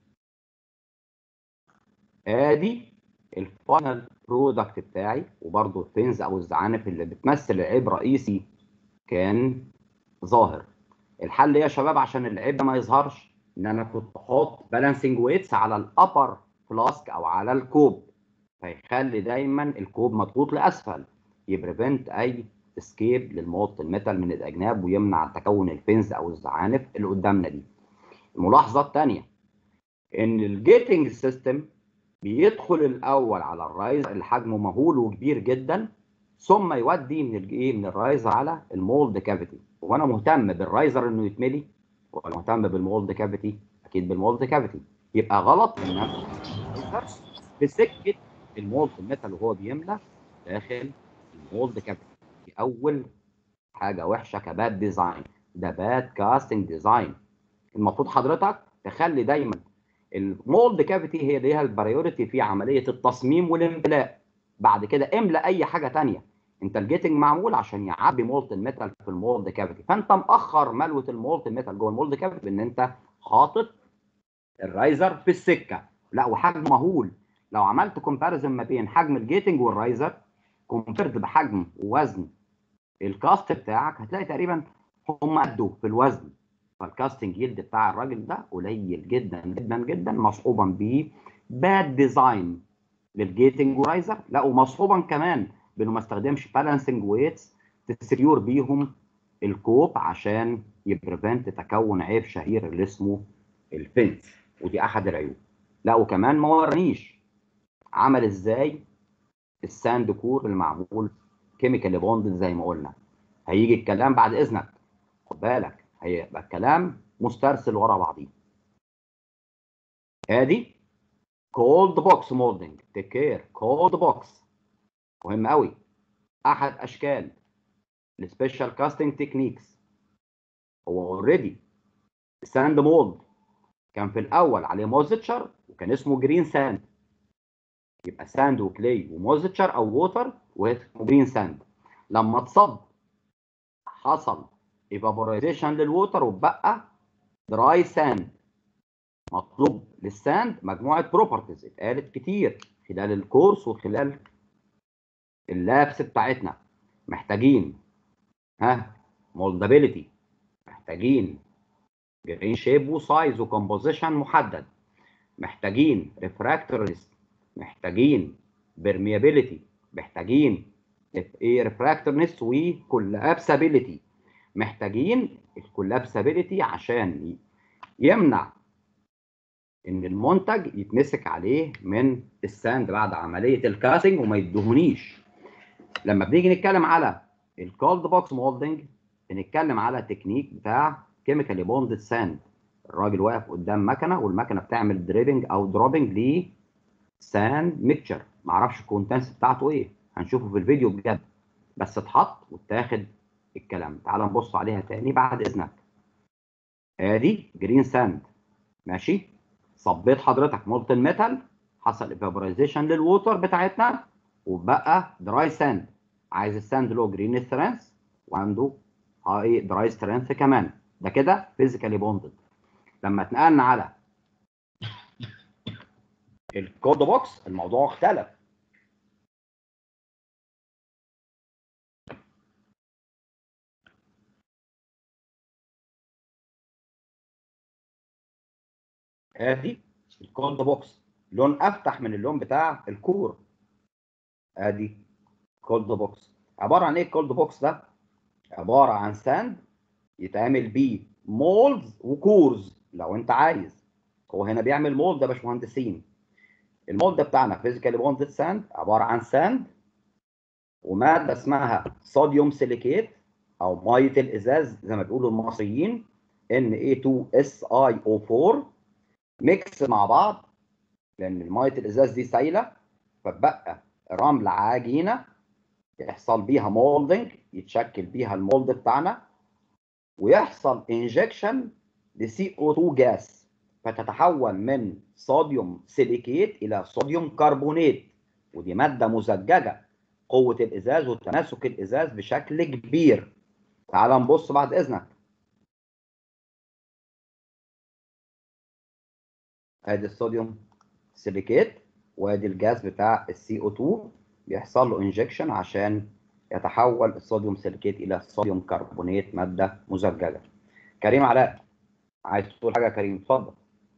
ادي الفاينل برودكت بتاعي وبرده البنز او الزعانف اللي بتمثل عيب رئيسي كان ظاهر الحل ايه يا شباب عشان العيب ده ما يظهرش ان انا كنت احط بالانسنج ويتس على الابر فلاسك او على الكوب فيخلي دايما الكوب مضغوط لاسفل يبريفنت اي اسكيب للموت الميتال من الاجناب ويمنع تكون الفنز او الزعانف اللي قدامنا دي الملاحظه الثانيه ان الجيتنج سيستم بيدخل الاول على الرايز اللي حجمه مهول وكبير جدا ثم يودي من الايه من الرايزر على المولد كافيتي وانا مهتم بالرايزر انه يتملي ولا مهتم بالمولد كافيتي اكيد بالمولد كافيتي يبقى غلط ان انا في سكه المولد الميتال وهو بيملى داخل المولد كافيتي دي اول حاجه وحشه كباد ديزاين ده باد كاستنج ديزاين المفروض حضرتك تخلي دايما المولد كافيتي هي ليها البريوريتي في عمليه التصميم والامتلاء بعد كده املى اي حاجه ثانيه انت الجيتنج معمول عشان يعبي مولت الميتال في المولد كافيتي فانت مأخر ملوه المولت الميتال جوه المولد كافيتي بان انت حاطط الرايزر في السكه لا وحجم مهول لو عملت كومباريزن ما بين حجم الجيتنج والرايزر كومبيرد بحجم ووزن الكاست بتاعك هتلاقي تقريبا هم قده في الوزن فالكاستنج يلد بتاع الراجل ده قليل جدا جدا جدا مصحوبا ب باد ديزاين للجيتنج ورايزر لا ومصحوبا كمان بانه ما استخدمش بالانسنج ويتس تسكيور بيهم الكوب عشان يبريفنت تكون عيب شهير اللي اسمه الفنس ودي احد العيوب لا وكمان ما ورانيش عمل ازاي الساند كور المعمول كيميكال بوند زي ما قلنا هيجي الكلام بعد اذنك خد بالك هيبقى الكلام مسترسل ورا بعضيه ادي كولد بوكس مولدنج تيك كير كولد بوكس مهم قوي احد اشكال السبيشال كاستنج تكنيكس هو اوريدي الساند مولد كان في الاول عليه موزتشر وكان اسمه جرين ساند يبقى ساند وكلي وموزتشر او ووتر واسمه جرين ساند لما اتصب حصل ايفابورايزيشن للووتر وبقى دراي ساند مطلوب للساند مجموعه بروبرتيز اتقالت كتير خلال الكورس وخلال اللابس بتاعتنا محتاجين ها مولدابيلتي محتاجين جرين شيب وسايز وكومبوزيشن محدد محتاجين ريفراكتوريز محتاجين بيرميابيلتي محتاجين ايه ريفراكتورنس وكولابسابيلتي محتاجين الكولابسابيلتي عشان يمنع ان المنتج يتمسك عليه من الساند بعد عمليه الكاسنج وما يدهونيش لما بنيجي نتكلم على الكولد بوكس مولدنج بنتكلم على تكنيك بتاع كيميكالي بوندد ساند الراجل واقف قدام مكنه والمكنه بتعمل دريبنج او دروبنج ل ساند ميكتشر معرفش الكونتنس بتاعته ايه هنشوفه في الفيديو بجد بس اتحط واتاخد الكلام تعال نبص عليها تاني بعد اذنك ادي جرين ساند ماشي صبيت حضرتك مولتن ميتال حصل ايفابورايزيشن للووتر بتاعتنا وبقى دراي ساند عايز الساند له جرين سترينث وعنده هاي دراي سترينث كمان ده كده فيزيكالي بوندد لما اتنقلنا على الكود بوكس الموضوع اختلف ادي الكولد بوكس لون افتح من اللون بتاع الكور ادي كولد بوكس عباره عن ايه الكولد بوكس ده عباره عن ساند يتعمل بيه مولدز وكورز لو انت عايز هو هنا بيعمل مولد يا باشمهندسين المولد بتاعنا فيزيكالي بوندد ساند عباره عن ساند وماده اسمها صوديوم سيليكيت او ميه الازاز زي ما بيقولوا المصريين Na2SiO4 ميكس مع بعض لان ميه الازاز دي سايله فبقى رمل عجينه يحصل بيها مولدنج يتشكل بيها المولد بتاعنا ويحصل انجكشن لسي او 2 جاس فتتحول من صوديوم سيليكيت الى صوديوم كربونات ودي ماده مزججه قوه الازاز وتماسك الازاز بشكل كبير تعال نبص بعد اذنك ادي الصوديوم سيليكيت وادي الجاز بتاع السي او 2 بيحصل له انجكشن عشان يتحول الصوديوم سيليكيت الى صوديوم كربونات ماده مزججه كريم علاء عايز تقول حاجه يا كريم اتفضل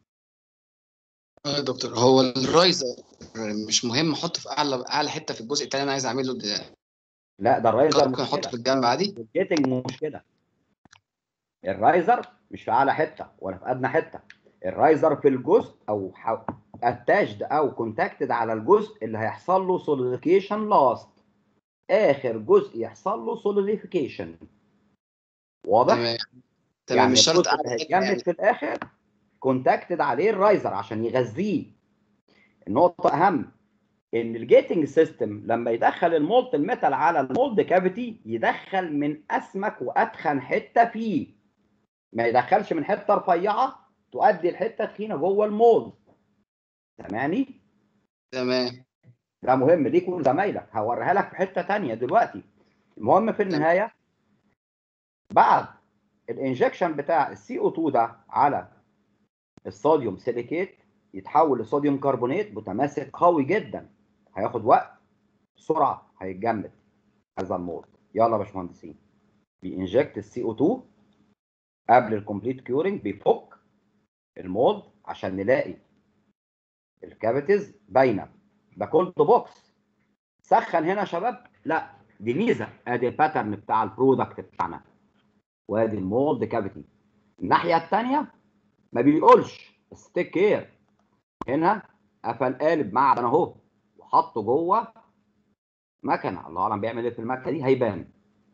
اه يا دكتور هو الرايزر مش مهم احطه في اعلى اعلى حته في الجزء التاني انا عايز اعمله ده لا ده الرايزر ممكن مش احطه كده في الجنب عادي الجيتنج مش كده الرايزر مش في اعلى حته ولا في ادنى حته الرايزر في الجزء او اتاشد او كونتاكتد على الجزء اللي هيحصل له سوليديفيكيشن لاست اخر جزء يحصل له سوليديفيكيشن واضح تمام تمام يعني مش شرط الجزء اعلى اللي حته يعني هيتجمد في الاخر كونتاكتد عليه الرايزر عشان يغذيه النقطه اهم ان الجيتنج سيستم لما يدخل المولت الميتال على المولد كافيتي يدخل من اسمك واتخن حته فيه ما يدخلش من حته رفيعه تؤدي الحته تخينه جوه المولد سامعني تمام ده مهم ليك ولزمايلك هوريها لك في حته تانية دلوقتي المهم في النهايه بعد الانجكشن بتاع السي او 2 ده على الصوديوم سيليكيت يتحول لصوديوم كربونات متماسك قوي جدا هياخد وقت بسرعه هيتجمد هذا المولد يلا يا باشمهندسين بينجكت السي او 2 قبل الكومبليت كيورنج بيفك المولد عشان نلاقي الكافيتيز باينه ده كولد بوكس سخن هنا يا شباب لا دي ميزه ادي الباترن بتاع البرودكت بتاعنا وادي المولد كافيتي الناحيه الثانيه ما بيقولش بس تيك كير هنا قفل قالب معدن اهو وحطه جوه مكنه الله اعلم بيعمل ايه في المكنه دي هيبان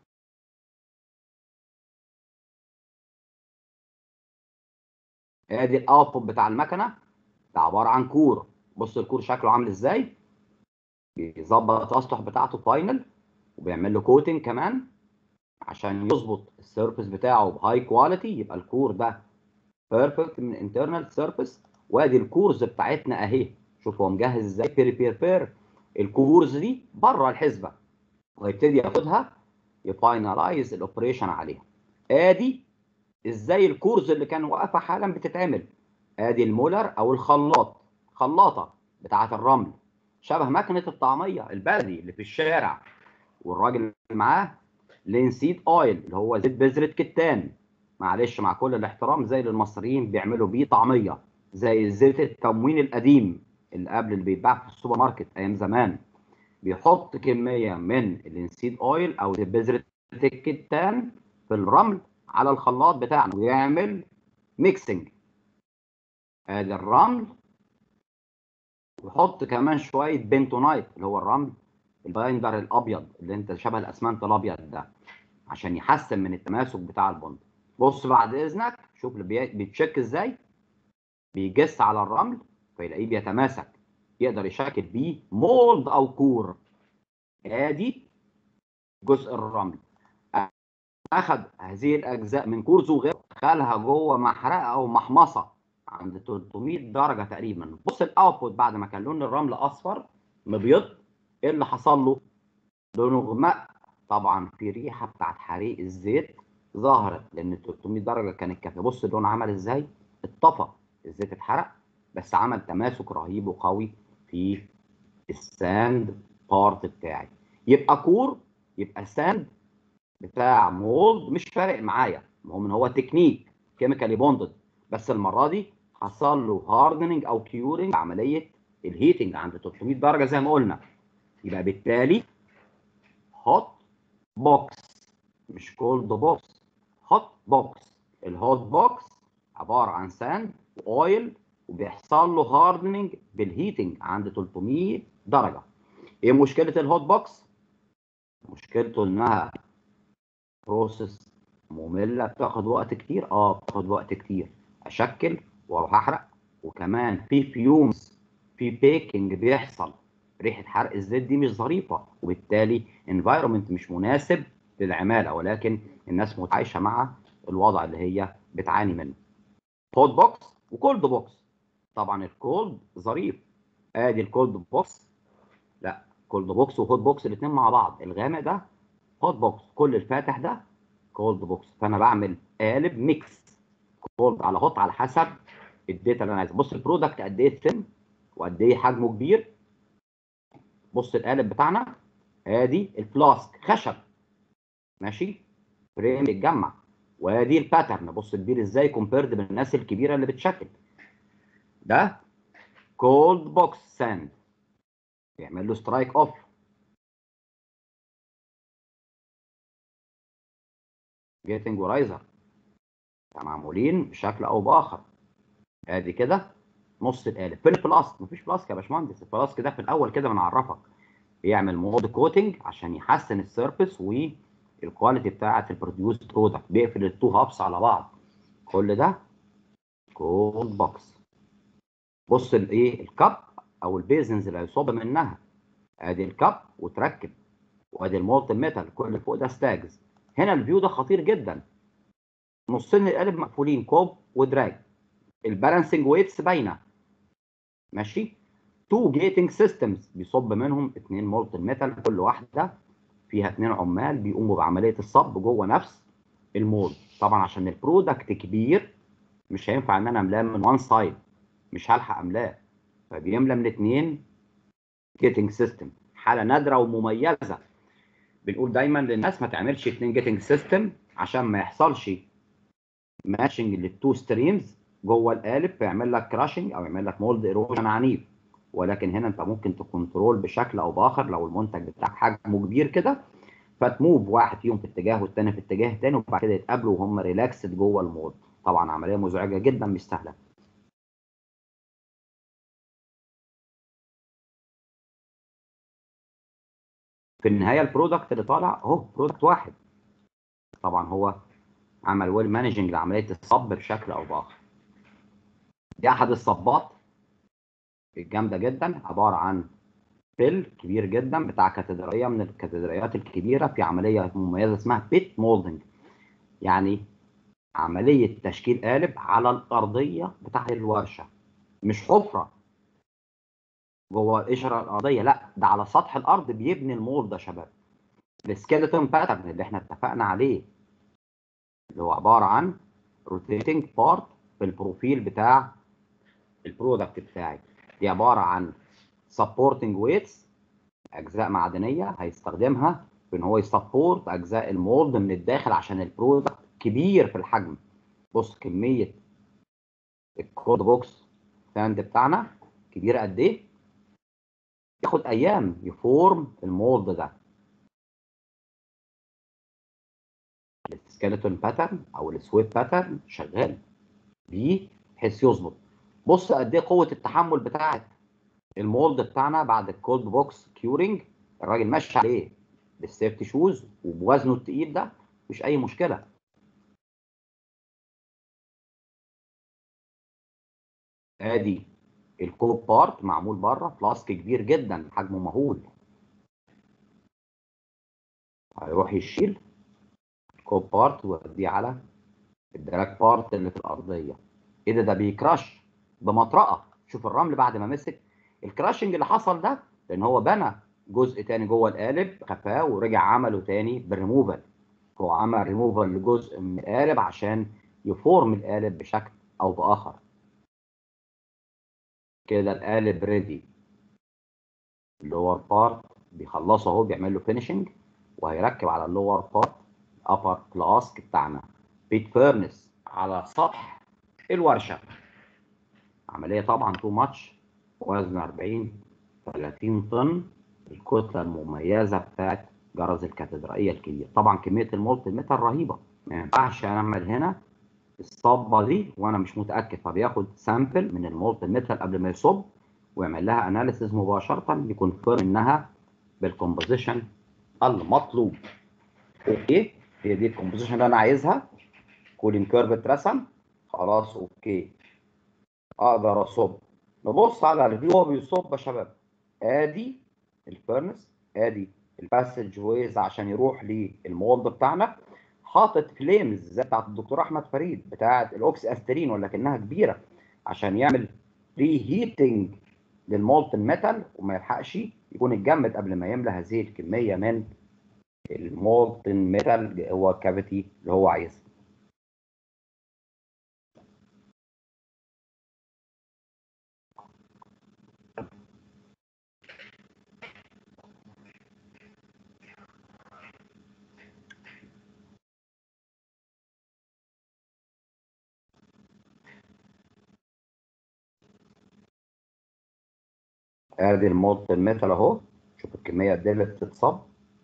ادي الاوتبوت بتاع المكنه ده عباره عن كور بص الكور شكله عامل ازاي بيظبط الاسطح بتاعته فاينل وبيعمل له كوتنج كمان عشان يظبط السيرفيس بتاعه بهاي كواليتي يبقى الكور ده بيرفكت من انترنال سيرفيس وادي الكورز بتاعتنا اهي شوف هو مجهز ازاي بير بير بير الكورز دي بره الحسبه ويبتدي ياخدها يفاينلايز الاوبريشن عليها ادي ازاي الكورز اللي كان واقفه حالا بتتعمل ادي المولر او الخلاط خلاطه بتاعه الرمل شبه مكنه الطعميه البلدي اللي في الشارع والراجل اللي معاه لينسيد اويل اللي هو زيت بذره كتان معلش مع كل الاحترام زي اللي المصريين بيعملوا بيه طعميه زي زيت التموين القديم اللي قبل اللي بيتباع في السوبر ماركت ايام زمان بيحط كميه من اللينسيد اويل او زيت بذره الكتان في الرمل على الخلاط بتاعنا ويعمل ميكسنج ادي الرمل ويحط كمان شويه بنتونايت اللي هو الرمل البايندر الابيض اللي انت شبه الاسمنت الابيض ده عشان يحسن من التماسك بتاع البند بص بعد اذنك شوف اللي بي- بيتشك ازاي بيجس على الرمل فيلاقيه بيتماسك يقدر يشكل بيه مولد او كور ادي جزء الرمل اخذ هذه الاجزاء من كور زغير دخلها جوه محرقه او محمصه عند 300 درجه تقريبا بص الاوتبوت بعد ما كان لون الرمل اصفر مبيض ايه اللي حصل له لونه غمق طبعا في ريحه بتاعت حريق الزيت ظهرت لان 300 درجه كانت كافيه بص اللون عمل ازاي اتطفى الزيت اتحرق بس عمل تماسك رهيب وقوي في الساند بارت بتاعي يبقى كور يبقى ساند بتاع مولد مش فارق معايا المهم ان هو تكنيك كيميكالي بوندد بس المره دي حصل له هاردننج او كيورنج عمليه الهيتنج عند 300 درجه زي ما قلنا يبقى بالتالي هوت بوكس مش كولد بوكس هوت بوكس الهوت بوكس عباره عن ساند واويل وبيحصل له هاردننج بالهيتنج عند 300 درجه ايه مشكله الهوت بوكس مشكلته انها بروسيس ممله بتاخد وقت كتير اه بتاخد وقت كتير اشكل واروح احرق وكمان في فيومز في بيكنج بيحصل ريحه حرق الزيت دي مش ظريفه وبالتالي انفايرمنت مش مناسب للعماله ولكن الناس متعايشه مع الوضع اللي هي بتعاني منه هوت بوكس وكولد بوكس طبعا الكولد ظريف ادي الكولد بوكس لا كولد بوكس وهوت بوكس الاثنين مع بعض الغامق ده هوت بوكس كل الفاتح ده كولد بوكس فانا بعمل قالب ميكس كولد على هوت على حسب الداتا اللي انا عايزها بص البرودكت قد ايه ثن وقد ايه حجمه كبير بص القالب بتاعنا ادي الفلاسك خشب ماشي فريم بيتجمع وادي الباترن بص كبير ازاي كومبيرد بالناس الكبيره اللي بتشكل ده كولد بوكس ساند يعمل له سترايك اوف جيتنج ورايزر معمولين بشكل او باخر ادي كده نص القالب فين الفلاسك مفيش فلاسك يا باشمهندس الفلاسك ده في الاول كده بنعرفك بيعمل مود كوتنج عشان يحسن السيرفيس والكواليتي بتاعه البروديوس برودكت بيقفل التو هابس على بعض كل ده كولد بوكس بص الايه الكب او البيزنز اللي هيصب منها ادي الكب وتركب وادي المولتن ميتال كل اللي فوق ده ستاجز هنا الفيو ده خطير جدا نصين القالب مقفولين كوب ودراج البالانسنج ويتس باينه ماشي تو جيتنج سيستمز بيصب منهم اثنين مولتن ميتال كل واحده فيها اثنين عمال بيقوموا بعمليه الصب جوه نفس المولد طبعا عشان البرودكت كبير مش هينفع ان انا املاه من وان سايد مش هلحق املاه فبيملى من اثنين جيتنج سيستم حاله نادره ومميزه بنقول دايما للناس ما تعملش اثنين جيتنج سيستم عشان ما يحصلش ماتشنج للتو ستريمز جوه القالب فيعمل لك كراشنج او يعمل لك مولد ايروجن عنيف ولكن هنا انت ممكن تكنترول بشكل او باخر لو المنتج بتاعك حجمه كبير كده فتموف واحد فيهم في اتجاه والتاني في اتجاه تاني وبعد كده يتقابلوا وهم ريلاكسد جوه المولد طبعا عمليه مزعجه جدا مش سهله في النهايه البرودكت اللي طالع اهو برودكت واحد طبعا هو عمل ويل مانجنج لعمليه الصب بشكل او باخر دي احد الصبات الجامده جدا عباره عن فيل كبير جدا بتاع كاتدرائيه من الكاتدرائيات الكبيره في عمليه مميزه اسمها بيت مولدنج يعني عمليه تشكيل قالب على الارضيه بتاعت الورشه مش حفره جوه القشره الارضيه لا ده على سطح الارض بيبني المولد يا شباب السكيلتون باترن اللي احنا اتفقنا عليه اللي هو عباره عن روتيتنج بارت في البروفيل بتاع البرودكت بتاعي دي عباره عن سبورتنج ويتس اجزاء معدنيه هيستخدمها في ان هو يسبورت اجزاء المولد من الداخل عشان البرودكت كبير في الحجم بص كميه الكود بوكس ساند بتاعنا كبيره قد ايه ياخد ايام يفورم المولد ده السكيلتون باترن او السويب باترن شغال بيه بحيث يظبط بص قد ايه قوه التحمل بتاعت المولد بتاعنا بعد الكولد بوكس كيورنج الراجل ماشي عليه بالسيفتي شوز وبوزنه التقيل ده مفيش اي مشكله ادي الكوب بارت معمول بره فلاسك كبير جدا حجمه مهول هيروح يشيل الكوب بارت ويوديه على الدراج بارت اللي في الارضيه ايه ده ده بيكراش بمطرقه شوف الرمل بعد ما مسك الكراشنج اللي حصل ده لان هو بنى جزء تاني جوه القالب خفاه ورجع عمله تاني بالريموفال هو عمل ريموفال لجزء من القالب عشان يفورم القالب بشكل او باخر كده القالب ريدي اللور بارت بيخلصه اهو بيعمل له فينيشنج وهيركب على اللور بارت ابر كلاسك بتاعنا بيت فيرنس على سطح الورشه عمليه طبعا تو ماتش وزن 40 30 طن الكتله المميزه بتاعت جرز الكاتدرائيه الكبير طبعا كميه المولت ميتال رهيبه ما ينفعش اعمل هنا الصبه دي وانا مش متاكد فبياخد سامبل من المولت ميتال قبل ما يصب ويعمل لها اناليسيز مباشره يكونفيرم انها بالكومبوزيشن المطلوب اوكي هي دي الكومبوزيشن اللي انا عايزها كولين كيرف اترسم خلاص اوكي اقدر اصب نبص على الريفيو هو بيصب يا شباب ادي الفيرنس ادي الباسج ويز عشان يروح للمولد بتاعنا حاطط فليمز زي بتاعت الدكتور احمد فريد بتاعت الاوكسي استرين ولكنها كبيره عشان يعمل ري هيتنج للمولتن ميتال وما يلحقش يكون اتجمد قبل ما يملى هذه الكميه من المولتن ميتال هو الكافيتي اللي هو عايزها ادي المولتن ميتال اهو شوف الكميه قد ايه اللي بتتصب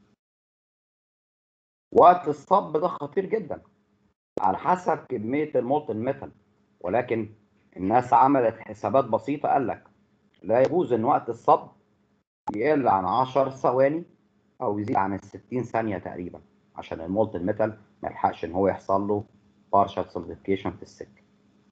وقت الصب ده خطير جدا على حسب كميه المولتن ميتال ولكن الناس عملت حسابات بسيطه قال لك لا يجوز ان وقت الصب يقل عن 10 ثواني او يزيد عن ال 60 ثانيه تقريبا عشان المولتن ميتال ما يلحقش ان هو يحصل له بارشال سوليديفيكيشن في السكه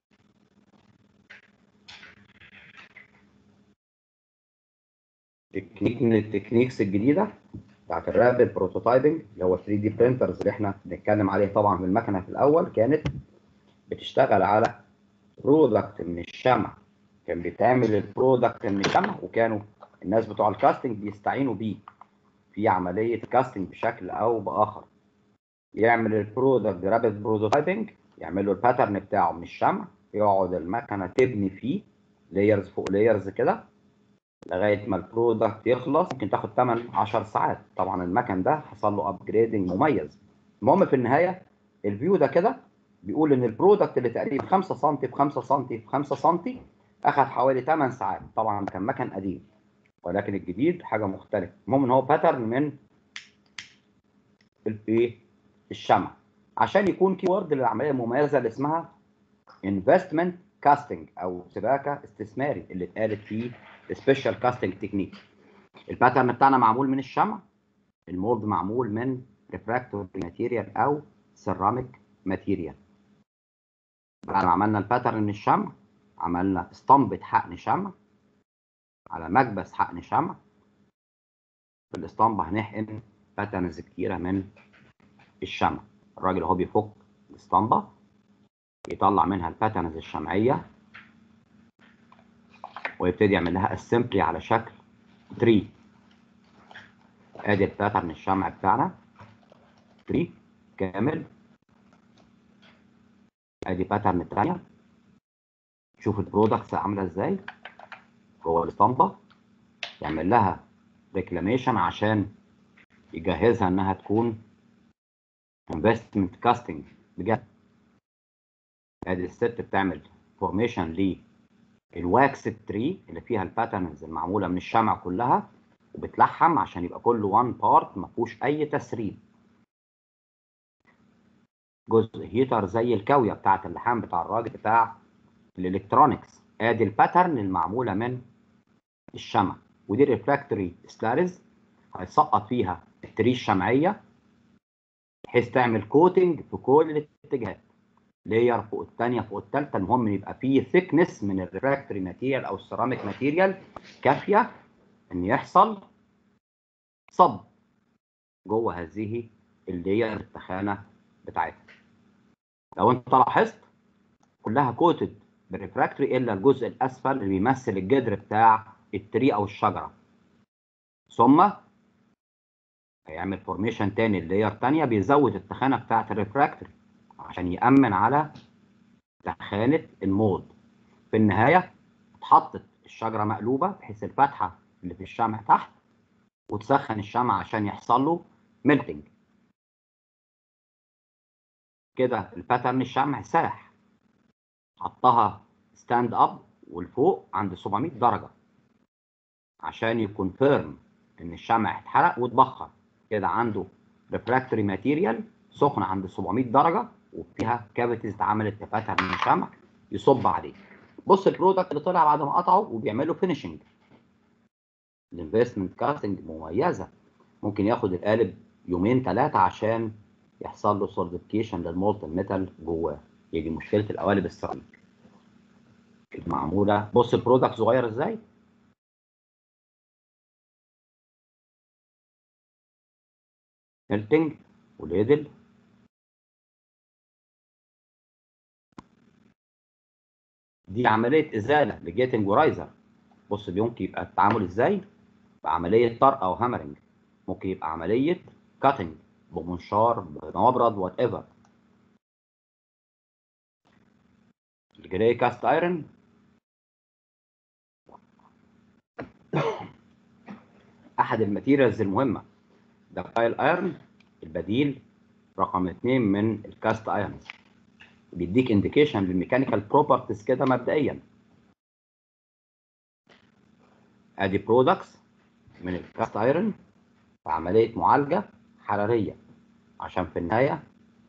تكنيك من التكنيكس الجديده بتاعت الرابid بروتوتايبنج اللي هو 3 دي برينترز اللي احنا بنتكلم عليه طبعا في المكنه في الاول كانت بتشتغل على برودكت من الشمع كان بيتعمل البرودكت من الشمع وكانوا الناس بتوع الكاستنج بيستعينوا بيه في عمليه كاستنج بشكل او باخر يعمل البرودكت رابد بروتوتايبنج يعمل له الباترن بتاعه من الشمع يقعد المكنه تبني فيه لايرز فوق لايرز كده لغايه ما البرودكت يخلص ممكن تاخد 8 10 ساعات طبعا المكن ده حصل له ابجريدنج مميز المهم في النهايه الفيو ده كده بيقول ان البرودكت اللي تقريبا 5 سم في 5 سم في 5 سم اخذ حوالي 8 ساعات طبعا كان مكن قديم ولكن الجديد حاجه مختلفه المهم ان هو باترن من الايه الشمع عشان يكون كي وورد للعمليه المميزه اللي اسمها انفستمنت كاستنج او سباكه استثماري اللي اتقالت في سبيشال كاستنج تكنيك الباترن بتاعنا معمول من الشمع المولد معمول من ريفراكتور ماتيريال او سيراميك ماتيريال بعد ما عملنا الباترن من الشمع عملنا اسطمبة حقن شمع على مكبس حقن شمع في الاسطمبة هنحقن باترنز كتيرة من الشمع الراجل هو بيفك الاسطمبة يطلع منها الباترنز الشمعية ويبتدي يعمل لها اسمبلي على شكل تري ادي الباترن الشمع بتاعنا تري كامل ادي باترن الثانيه شوف البرودكتس عامله ازاي جوه الاسطمبه يعمل لها ريكلاميشن عشان يجهزها انها تكون انفستمنت كاستنج بجد ادي الست بتعمل فورميشن للواكس تري اللي فيها الباترنز المعموله من الشمع كلها وبتلحم عشان يبقى كله وان بارت ما فيهوش اي تسريب جزء هيتر زي الكاويه بتاعه اللحام بتاع الراجل بتاع الالكترونكس ادي الباترن المعموله من الشمع ودي ريفراكتوري سلاريز هيسقط فيها التري الشمعيه بحيث تعمل كوتنج في كل الاتجاهات لاير فوق الثانيه فوق الثالثه المهم يبقى فيه ثيكنس من الريفراكتوري ماتيريال او السيراميك ماتيريال كافيه ان يحصل صب جوه هذه اللاير التخانه بتاعتها لو انت لاحظت كلها كوتد بالريفراكتوري الا الجزء الاسفل اللي بيمثل الجدر بتاع التري او الشجره ثم هيعمل فورميشن تاني اللاير تانية بيزود التخانه بتاعه الريفراكتوري عشان يامن على تخانه المولد في النهايه اتحطت الشجره مقلوبه بحيث الفتحه اللي في الشمع تحت وتسخن الشمع عشان يحصل له ميلتنج كده الباترن الشمع ساح حطها ستاند اب والفوق عند 700 درجه عشان يكون فيرم ان الشمع اتحرق واتبخر كده عنده ريفراكتوري ماتيريال سخن عند 700 درجه وفيها كافيتيز اتعملت في باترن الشمع يصب عليه بص البرودكت اللي طلع بعد ما قطعه وبيعملوا فينيشنج الانفستمنت كاستنج مميزه ممكن ياخد القالب يومين ثلاثه عشان يحصل له سوليديفيكيشن للمولتن ميتال جواه يجي مشكله القوالب السيراميك معموله بص البرودكت صغير ازاي ميلتنج وليدل دي عمليه ازاله لجيتنج ورايزر بص ممكن يبقى التعامل ازاي بعمليه طرق او هامرنج ممكن يبقى عمليه كاتنج بمنشار بمبرد وات ايفر الجراي كاست ايرون احد الماتيريالز المهمه دكتايل ايرون البديل رقم اثنين من الكاست ايرونز بيديك انديكيشن للميكانيكال بروبرتيز كده مبدئيا ادي برودكتس من الكاست ايرون في عمليه معالجه حراريه عشان في النهايه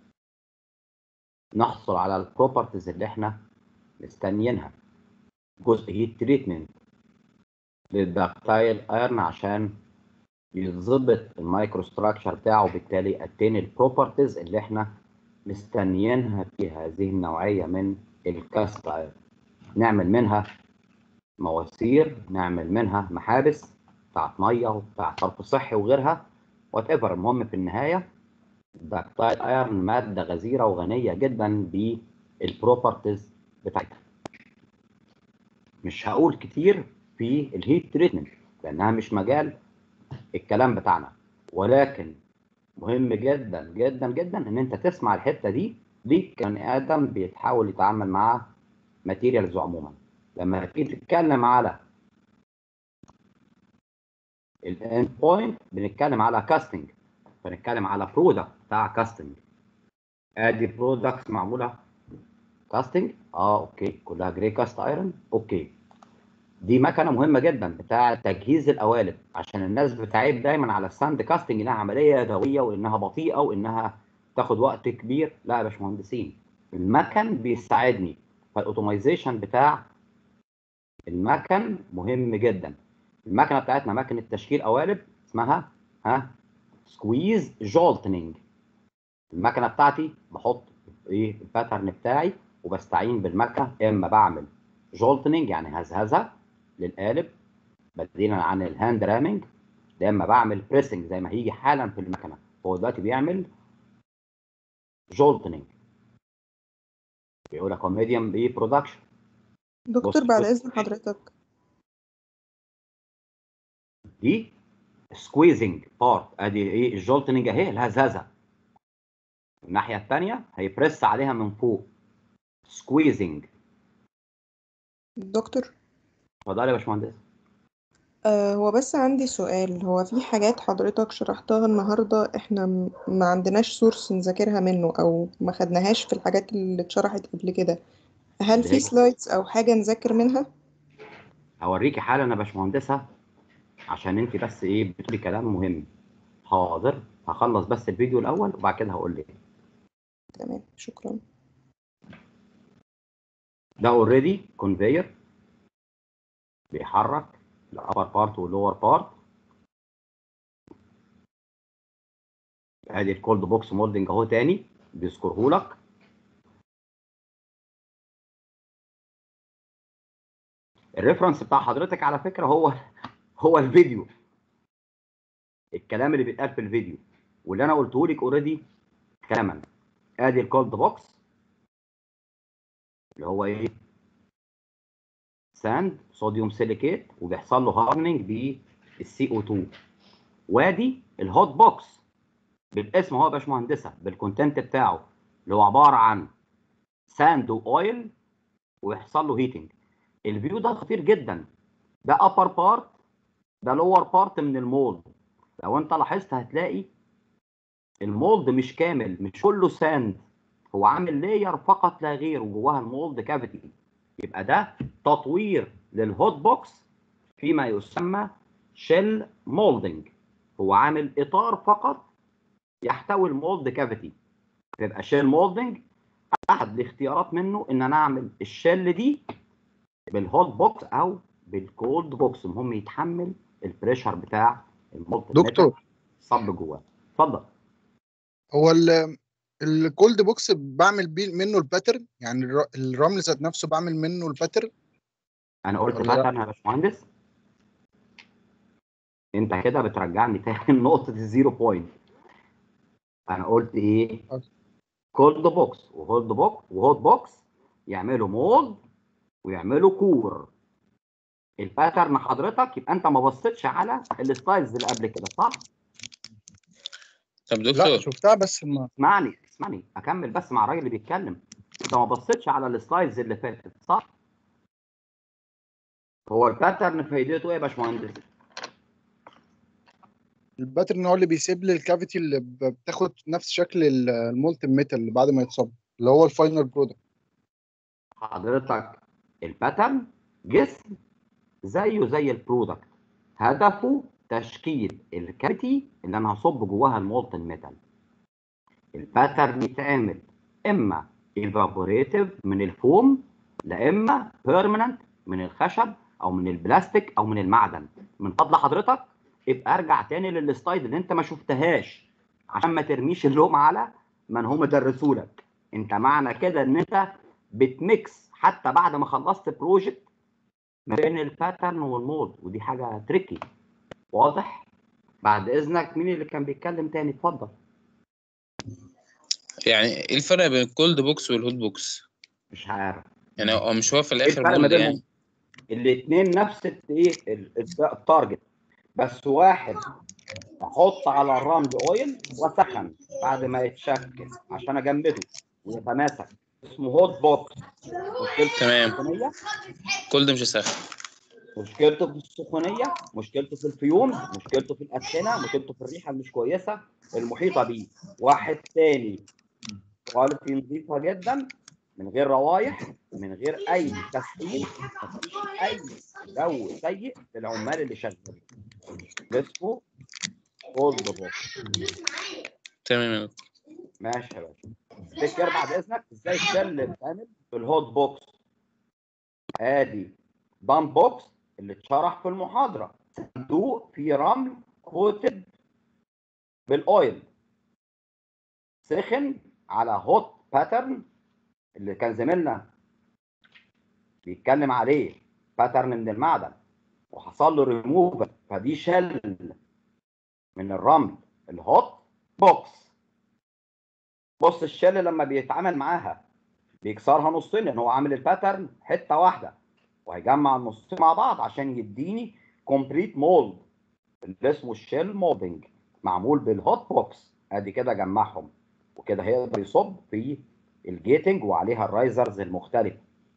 نحصل على البروبرتيز اللي احنا مستنيينها جزء هيت تريتمنت للدكتايل ايرن عشان يظبط المايكرو ستراكشر بتاعه وبالتالي اتين البروبرتيز اللي احنا مستنيينها في هذه النوعيه من الكاست ايرن نعمل منها مواسير نعمل منها محابس بتاعت ميه وبتاعت صرف صحي وغيرها وات ايفر المهم في النهايه الدكتايل ايرن ماده غزيره وغنيه جدا بالبروبرتيز بتاعتها مش هقول كتير في الهيت تريتمنت لانها مش مجال الكلام بتاعنا ولكن مهم جدا جدا جدا ان انت تسمع الحته دي دي كبني ادم بيتحاول يتعامل مع ماتيريالز عموما لما تيجي تتكلم على الاند بوينت بنتكلم على كاستنج فنتكلم على برودكت بتاع كاستنج ادي برودكتس معموله كاستنج اه اوكي كلها جري كاست ايرون اوكي دي مكنه مهمه جدا بتاع تجهيز القوالب عشان الناس بتعيب دايما على الساند كاستنج انها عمليه يدويه وانها بطيئه وانها تاخد وقت كبير لا يا باشمهندسين المكن بيساعدني فالاوتومايزيشن بتاع المكن مهم جدا المكنه بتاعتنا مكنه تشكيل قوالب اسمها ها سكويز جولتنينج المكنه بتاعتي بحط ايه الباترن بتاعي وبستعين بالمكنه اما بعمل جولتنينج يعني هزهزه للقالب بديلا عن الهاند رامنج يا اما بعمل بريسنج زي ما هيجي حالا في المكنه هو دلوقتي بيعمل جولتنينج بيقول لك ميديوم بي برودكشن دكتور بص- بعد بص. إذن حضرتك دي سكويزنج بارت ادي ايه الجولتنينج اهي الهزازه الناحيه الثانيه هيبرس عليها من فوق سكويزنج دكتور اتفضلي يا باشمهندس آه هو بس عندي سؤال هو في حاجات حضرتك شرحتها النهاردة احنا م- ما عندناش سورس نذاكرها منه او ما خدناهاش في الحاجات اللي اتشرحت قبل كده هل اللي هي؟ في سلايدز او حاجة نذاكر منها؟ هوريكي حالا يا باشمهندسه عشان انت بس ايه بتقولي كلام مهم حاضر هخلص بس الفيديو الاول وبعد كده هقول لك تمام شكرا ده اوريدي كونفير بيحرك الابر بارت واللور بارت ادي الكولد بوكس مولدنج اهو تاني بيذكره لك الريفرنس بتاع حضرتك على فكره هو هو الفيديو الكلام اللي بيتقال في الفيديو واللي انا قلته لك اوريدي كلاما ادي الكولد بوكس اللي هو ايه ساند صوديوم سيليكيت وبيحصل له هارننج بالسي او 2 وادي الهوت بوكس بالاسم هو يا باشمهندسه بالكونتنت بتاعه اللي هو عباره عن ساند واويل ويحصل له هيتنج الفيو ده خطير جدا ده ابر بارت ده لور بارت من المولد لو انت لاحظت هتلاقي المولد مش كامل مش كله ساند هو عامل لاير فقط لا غير وجواها المولد كافيتي يبقى ده تطوير للهوت بوكس فيما يسمى شيل مولدنج هو عامل اطار فقط يحتوي المولد كافيتي تبقى شيل مولدنج احد الاختيارات منه ان انا اعمل الشيل دي بالهوت بوكس او بالكولد بوكس المهم يتحمل البريشر بتاع المولد دكتور. صب جواه اتفضل هو ال الكولد بوكس بعمل بيه منه الباترن يعني الر- الرمل ذات نفسه بعمل منه الباترن انا قلت ولا لا؟ باترن يا باشمهندس انت كده بترجعني تاني لنقطه الزيرو بوينت انا قلت ايه أوكي. كولد بوكس وهولد بوكس وهوت بوكس يعملوا مولد ويعملوا كور الباترن حضرتك يبقى انت ما بصيتش على الستايلز اللي قبل كده صح طب لا دكتور شفتها بس ما اسمعني اسمعني اكمل بس مع الراجل اللي بيتكلم انت ما بصيتش على السلايدز اللي فاتت صح هو الباترن فايدته ايه يا باشمهندس الباترن هو اللي بيسيب لي الكافيتي اللي ب- بتاخد نفس شكل ال- المولتن ميتال اللي بعد ما يتصب اللي هو الفاينل برودكت حضرتك الباترن جسم زيه زي البرودكت هدفه تشكيل الكافيتي اللي انا هصب جواها المولتن ميتال الباترن يتعمل اما ايفابوريتيف من الفوم لا اما بيرمننت من الخشب او من البلاستيك او من المعدن من فضل حضرتك ابقى ارجع تاني للسلايد اللي انت ما شفتهاش عشان ما ترميش اللوم على من هم درسوا لك انت معنى كده ان انت بتميكس حتى بعد ما خلصت بروجكت ما بين الباترن والمولد ودي حاجه تريكي واضح بعد اذنك مين اللي كان بيتكلم تاني اتفضل يعني ايه الفرق بين الكولد بوكس والهوت بوكس مش عارف يعني هو مش هو في ايه الاخر الفرق ما مولد بينهم يعني الاثنين نفس الت- ايه ال- الت- التارجت بس واحد احط على الرمل اويل واسخن بعد ما يتشكل عشان اجمده ويتماسك اسمه هوت بوكس مشكلته تمام. في السخونيه كولد مش هسخن مشكلته في السخونيه مشكلته في الفيوم مشكلته في الاسخنه مشكلته في الريحه المش كويسه المحيطه بيه واحد تاني كواليتي نظيفه جدا من غير روايح من غير اي تسخين مفيش اي جو سيء للعمال اللي شغالين اسمه كولد بوكس تمام يا دكتور. ماشي يا باشا تفتكر بعد اذنك ازاي الشل بتعمل في الهوت بوكس ادي دام بوكس اللي اتشرح في المحاضره صندوق فيه رمل كوتد بالاويل سخن على هوت باترن اللي كان زميلنا بيتكلم عليه باترن من المعدن وحصل له ريموفال فدي شل من الرمل الهوت بوكس بص الشل لما بيتعامل معاها بيكسرها نصين لان هو عامل الباترن حته واحده وهيجمع النصين مع بعض عشان يديني كومبليت مولد اللي اسمه الشيل مولدنج معمول بالهوت بوكس ادي كده جمعهم وكده هيقدر يصب في الجيتنج وعليها الرايزرز المختلفه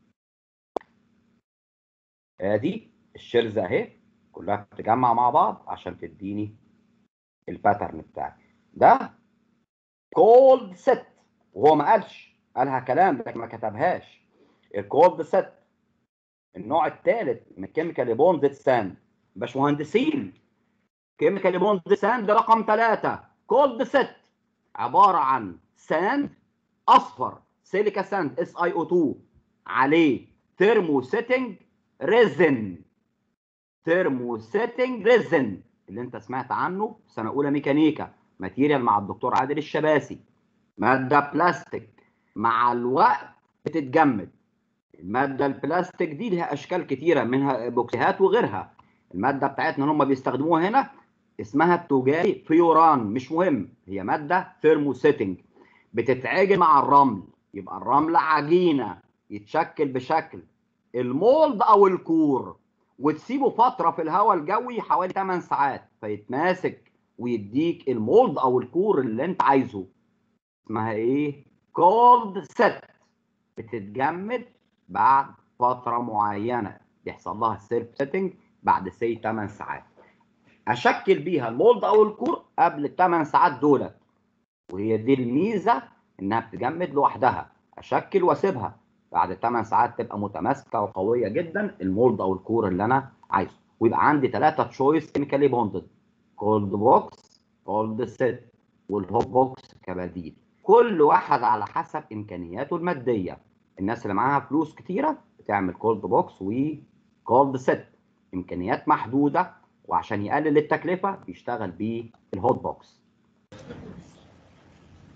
ادي الشيلز اهي كلها بتتجمع مع بعض عشان تديني الباترن بتاعي ده كولد ست وهو ما قالش قالها كلام لكن ما كتبهاش الكولد ست النوع الثالث من كيميكال بوندد ساند باشمهندسين كيميكال بوندد ساند رقم ثلاثة كولد ست عبارة عن ساند اصفر سيليكا ساند اس اي او 2 عليه ثيرمو سيتنج ريزن ثيرمو سيتنج ريزن اللي انت سمعت عنه في سنه اولى ميكانيكا ماتيريال مع الدكتور عادل الشباسي ماده بلاستيك مع الوقت بتتجمد الماده البلاستيك دي لها اشكال كتيره منها بوكسيهات وغيرها الماده بتاعتنا اللي هم بيستخدموها هنا اسمها التجاري فيوران مش مهم هي ماده ثيرموسيتنج بتتعجن مع الرمل يبقى الرمل عجينه يتشكل بشكل المولد او الكور وتسيبه فتره في الهواء الجوي حوالي 8 ساعات فيتماسك ويديك المولد او الكور اللي انت عايزه اسمها ايه كولد سيت بتتجمد بعد فتره معينه يحصل لها سيلف سيتنج بعد سي 8 ساعات اشكل بيها المولد او الكور قبل ال 8 ساعات دولت وهي دي الميزه انها بتجمد لوحدها اشكل واسيبها بعد 8 ساعات تبقى متماسكه وقويه جدا المولد او الكور اللي انا عايزه ويبقى عندي ثلاثه تشويس كيميكالي بوندد كولد بوكس كولد سيت والهوت بوكس كبديل كل واحد على حسب امكانياته الماديه الناس اللي معاها فلوس كتيره بتعمل كولد بوكس وكولد سيت امكانيات محدوده وعشان يقلل التكلفه بيشتغل بالهوت بوكس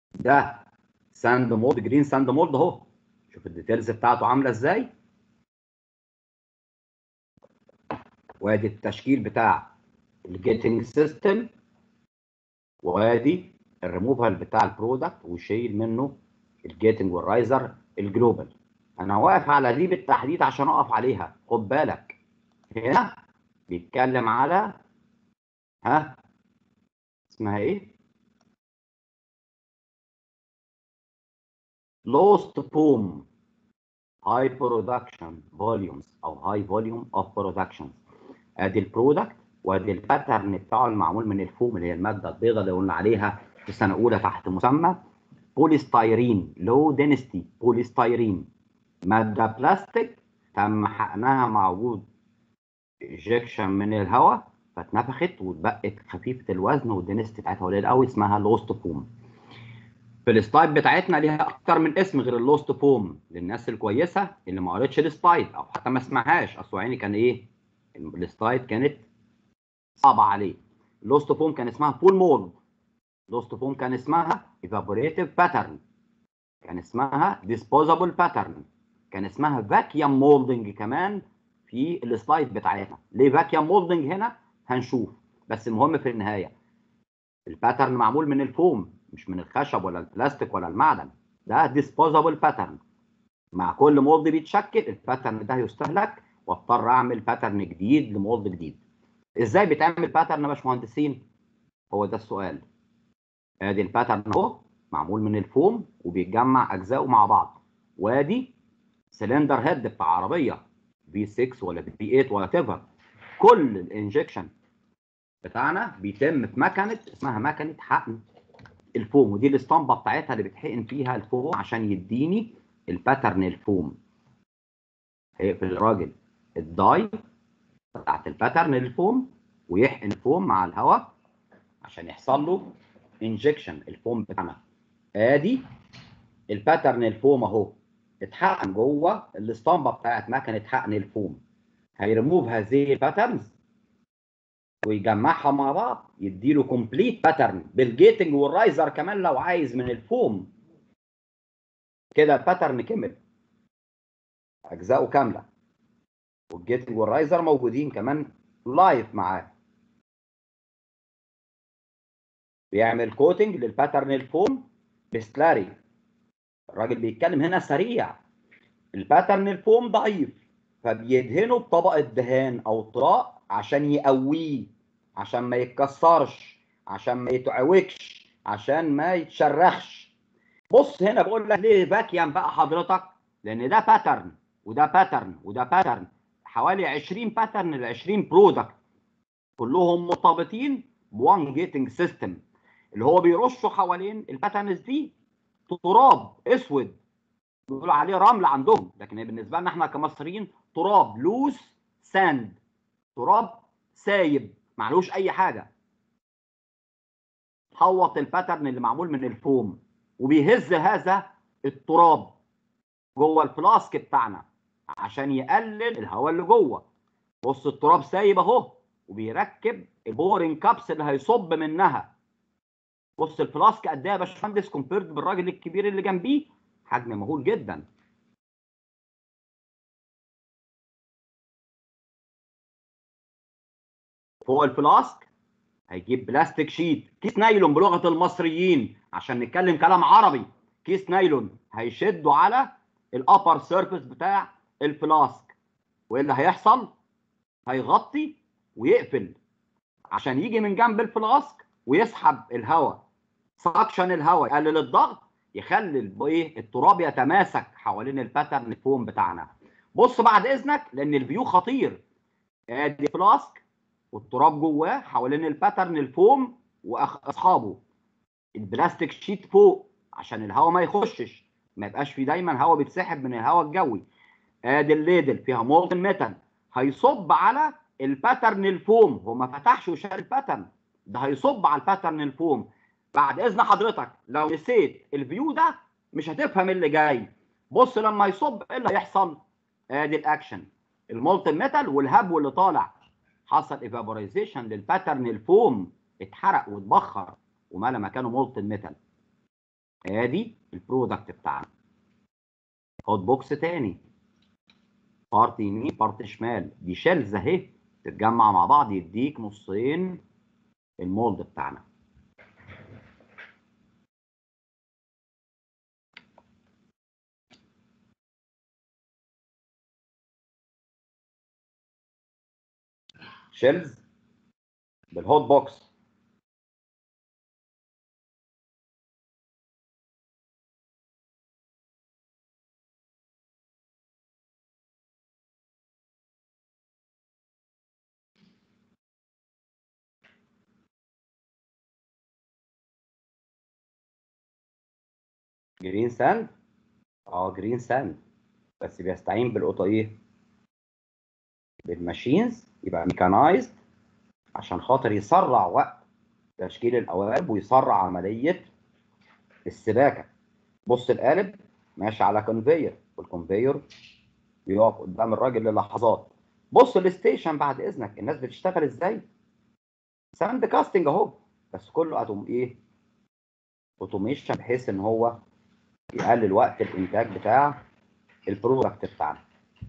ده ساند مولد جرين ساند مولد اهو شوف الديتيلز بتاعته عامله ازاي وادي التشكيل بتاع الجيتنج سيستم وادي الريموفال بتاع البرودكت وشيل منه الجيتنج والرايزر الجلوبال انا واقف على دي بالتحديد عشان اقف عليها خد بالك هنا بيتكلم على ها اسمها ايه lost boom high production volumes او high volume of production ادي البرودكت وادي الباترن بتاعه المعمول من الفوم اللي هي الماده البيضاء اللي قلنا عليها في سنه اولى تحت مسمى بوليستيرين لو دينستي بوليستيرين ماده بلاستيك تم حقنها مع وجود ايجكشن من الهواء فاتنفخت واتبقت خفيفه الوزن والدينستي بتاعتها قليل قوي اسمها لوست فوم في السلايد بتاعتنا ليها اكتر من اسم غير اللوست فوم للناس الكويسه اللي ما قريتش السلايد او حتى ما سمعهاش اصل عيني كان ايه السلايد كانت صعبه عليه اللوست فوم كان اسمها فول مولد لوست فوم كان اسمها ايفابوريتيف باترن كان اسمها ديسبوزابل باترن كان اسمها فاكيوم مولدنج كمان في السلايد بتاعتنا ليه فاكيوم مولدنج هنا هنشوف بس المهم في النهايه الباترن معمول من الفوم مش من الخشب ولا البلاستيك ولا المعدن ده ديسبوزابل باترن مع كل مولد بيتشكل الباترن ده يستهلك واضطر اعمل باترن جديد لمولد جديد ازاي بيتعمل باترن يا باشمهندسين هو ده السؤال ادي الباترن اهو معمول من الفوم وبيتجمع اجزائه مع بعض وادي سلندر هيد بتاع عربيه في 6 ولا في 8 ولا تيفر كل الانجكشن بتاعنا بيتم في مكنه اسمها مكنه حقن الفوم ودي الاسطمبه بتاعتها اللي بتحقن فيها الفوم عشان يديني الباترن الفوم هيقفل الراجل الداي بتاعت الباترن الفوم ويحقن الفوم مع الهواء عشان يحصل له انجكشن الفوم بتاعنا ادي الباترن الفوم اهو اتحقن جوه الاسطمبه بتاعت مكنه حقن الفوم هيرموف هذه الباترنز ويجمعها مع بعض يديله كومبليت باترن بالجيتنج والرايزر كمان لو عايز من الفوم كده الباترن كمل اجزاؤه كامله والجيتنج والرايزر موجودين كمان لايف معاه بيعمل كوتنج للباترن الفوم بسلاري الراجل بيتكلم هنا سريع الباترن الفوم ضعيف فبيدهنه بطبقه دهان او طراء عشان يقويه عشان ما يتكسرش عشان ما يتعوجش عشان ما يتشرخش بص هنا بقول لك ليه باكيان بقى حضرتك لان ده باترن وده باترن وده باترن حوالي 20 باترن ل 20 برودكت كلهم مرتبطين بوان جيتنج سيستم اللي هو بيرشوا حوالين الباترنز دي تراب اسود بيقولوا عليه رمل عندهم لكن بالنسبه لنا احنا كمصريين تراب لوس ساند تراب سايب معلوش اي حاجه حوط الباترن اللي معمول من الفوم وبيهز هذا التراب جوه الفلاسك بتاعنا عشان يقلل الهواء اللي جوه بص التراب سايب اهو وبيركب البورنج كابس اللي هيصب منها بص الفلاسك قد ايه يا باشمهندس كومبيرد بالراجل الكبير اللي جنبيه حجم مهول جدا فوق الفلاسك هيجيب بلاستيك شيت كيس نايلون بلغه المصريين عشان نتكلم كلام عربي كيس نايلون هيشده على الابر سيرفيس بتاع الفلاسك وايه اللي هيحصل هيغطي ويقفل عشان يجي من جنب الفلاسك ويسحب الهواء سكشن الهواء يقلل الضغط يخلي ايه التراب يتماسك حوالين الباترن فوم بتاعنا بص بعد اذنك لان الفيو خطير ادي فلاسك والتراب جواه حوالين الباترن الفوم واصحابه البلاستيك شيت فوق عشان الهواء ما يخشش ما يبقاش في دايما هواء بيتسحب من الهواء الجوي ادي الليدل فيها مولتن ميتال هيصب على الباترن الفوم هو ما فتحش وشال الباترن ده هيصب على الباترن الفوم بعد اذن حضرتك لو نسيت الفيو ده مش هتفهم اللي جاي بص لما يصب ايه اللي هيحصل ادي الاكشن المولتن ميتال والهبو اللي طالع حصل ايفابورايزيشن للباترن الفوم اتحرق واتبخر وملا مكانه مولتن ميتال ادي البرودكت بتاعنا هوت بوكس تاني بارت يمين بارت شمال دي شيلز اهي تتجمع مع بعض يديك نصين المولد بتاعنا شيلز بالهوت بوكس جرين ساند اه جرين ساند بس بيستعين بالاوتو ايه بالماشينز يبقى ميكانايزد عشان خاطر يسرع وقت تشكيل القوالب ويسرع عمليه السباكه بص القالب ماشي على كونفير والكونفير بيقف قدام الراجل للحظات بص الستيشن بعد اذنك الناس بتشتغل ازاي ساند كاستنج اهو بس كله اتوم ايه اوتوميشن بحيث ان هو يقلل وقت الانتاج بتاع البرودكت بتاعنا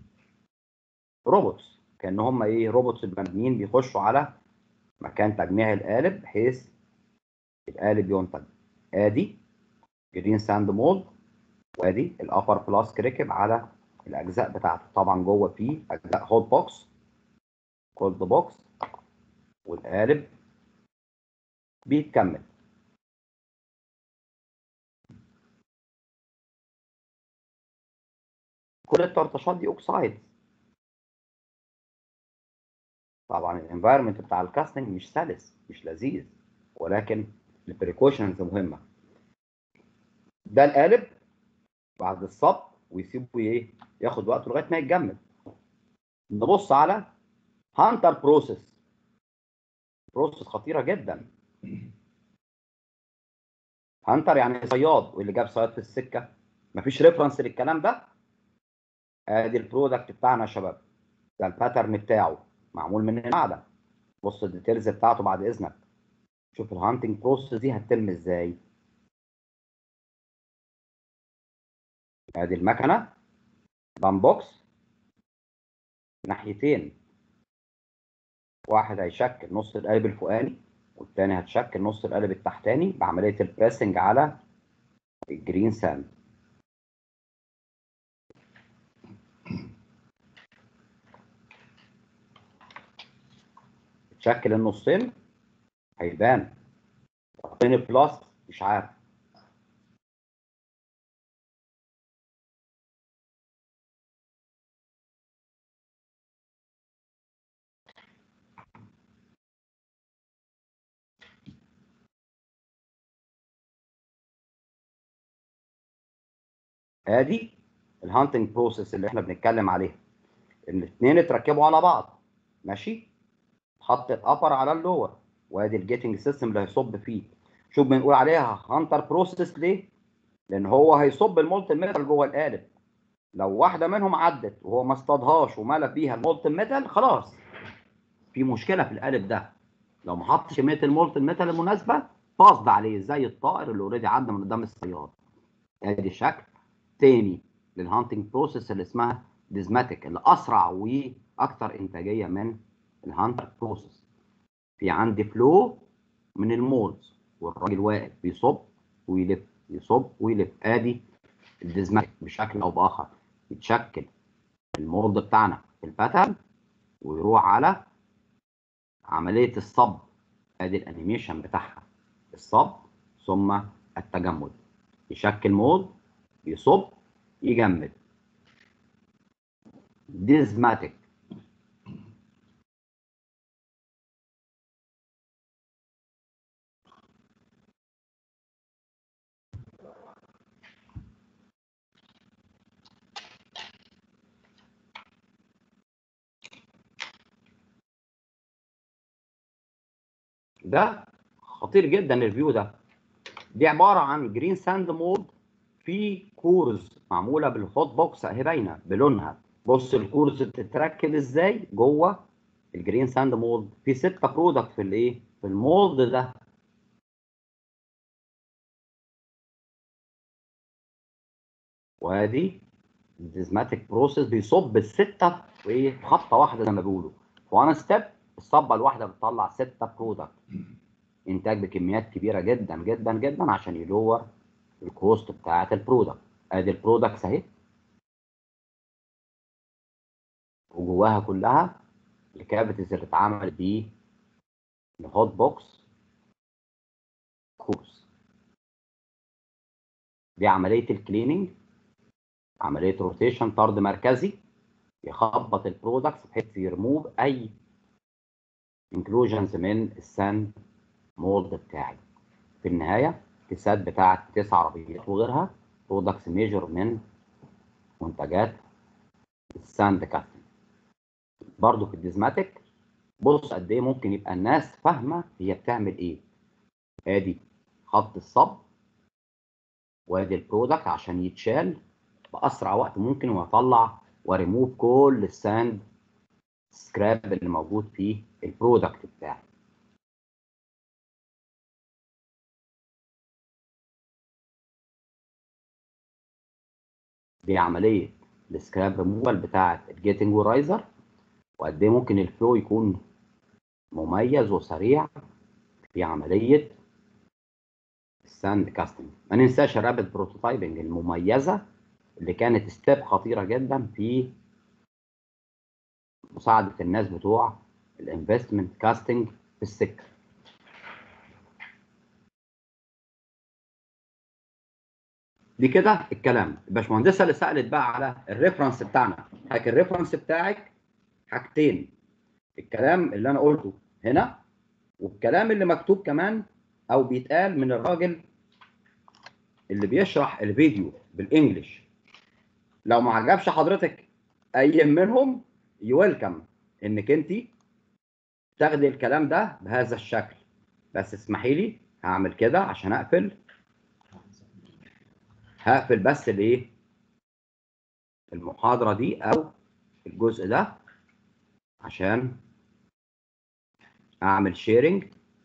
روبوتس كان هم ايه روبوتس مبنيين بيخشوا على مكان تجميع القالب بحيث القالب ينتج ادي جرين ساند مولد وادي الابر بلاسك ركب على الاجزاء بتاعته طبعا جوه فيه اجزاء هوت بوكس كولد بوكس والقالب بيتكمل كل الطرطشات دي اوكسايد طبعا الانفايرمنت بتاع الكاستنج مش سلس مش لذيذ ولكن البريكوشنز مهمه ده القالب بعد الصب ويسيبه ايه ياخد وقته لغايه ما يتجمد نبص على هانتر بروسيس بروسيس خطيره جدا هانتر يعني صياد واللي جاب صياد في السكه مفيش ريفرنس للكلام ده ادي البرودكت بتاعنا يا شباب ده الباترن بتاعه معمول من المعدن بص الديتيلز بتاعته بعد اذنك شوف الهانتنج بروسيس دي هتتم ازاي ادي المكنه بام بوكس ناحيتين واحد هيشكل نص القالب الفوقاني والتاني هتشكل نص القالب التحتاني بعمليه البريسنج على الجرين ساند تشكل النصين هيبان فين البلاس مش عارف ادي الهانتنج بروسيس اللي احنا بنتكلم عليها الاثنين اتركبوا على بعض ماشي حط الابر على اللور وادي الجيتنج سيستم اللي هيصب فيه شوف بنقول عليها هانتر بروسيس ليه لان هو هيصب المولتن ميتال جوه القالب لو واحده منهم عدت وهو ما اصطادهاش وملى فيها المولتن ميتال خلاص في مشكله في القالب ده لو ما حطش كميه المولتن ميتال المناسبه باص عليه زي الطائر اللي اوريدي عدى من قدام الصياد ادي شكل تاني للهانتنج بروسيس اللي اسمها ديزماتيك اللي اسرع واكثر انتاجيه من الهانتر بروسيس في عندي فلو من المولز والراجل واقف بيصب ويلف يصب ويلف ادي الديزماتيك بشكل او باخر يتشكل المولد بتاعنا في الباترن ويروح على عمليه الصب ادي الانيميشن بتاعها الصب ثم التجمد يشكل مولد يصب يجمد ديزماتيك ده خطير جدا الفيو ده دي عباره عن جرين ساند مود في كورز معموله بالهوت بوكس اهي باينه بلونها بص الكورز بتتركب ازاي جوه الجرين ساند مولد في ستة برودكت في الايه في المولد ده وادي الديزماتيك بروسيس بيصب السته وايه في خبطه واحده زي ما بيقولوا في وان ستيب الصبه الواحده بتطلع سته برودكت انتاج بكميات كبيره جدا جدا جدا عشان يلور الكوست بتاعه البرودكت ادي البرودكتس اهي وجواها كلها الكافيتيز اللي اتعمل بيه الهوت بوكس كورس دي عمليه الكليننج عمليه روتيشن طرد مركزي يخبط البرودكتس بحيث يرموف اي انكلوجنز من الساند مولد بتاعي في النهايه الكيسات بتاعت تسع عربيات وغيرها برودكتس ميجر من منتجات الساند كاستنج برضو في الديزماتيك بص قد ايه ممكن يبقى الناس فاهمه هي بتعمل ايه ادي خط الصب وادي البرودكت عشان يتشال باسرع وقت ممكن واطلع وريموف كل الساند سكراب اللي موجود في البرودكت بتاعي دي عمليه السكراب ريموفال بتاعه الجيتنج والرايزر وقد ايه ممكن الفلو يكون مميز وسريع في عمليه الساند كاستنج ما ننساش الرابد بروتوتايبنج المميزه اللي كانت ستيب خطيره جدا في مساعده الناس بتوع الانفستمنت كاستنج في السكه دي كده الكلام الباشمهندسه اللي سالت بقى على الريفرنس بتاعنا حضرتك الريفرنس بتاعك حاجتين الكلام اللي انا قلته هنا والكلام اللي مكتوب كمان او بيتقال من الراجل اللي بيشرح الفيديو بالانجلش لو ما عجبش حضرتك اي منهم يويلكم انك انت تاخدي الكلام ده بهذا الشكل بس اسمحي لي هعمل كده عشان اقفل هقفل بس الايه المحاضره دي او الجزء ده عشان اعمل شيرنج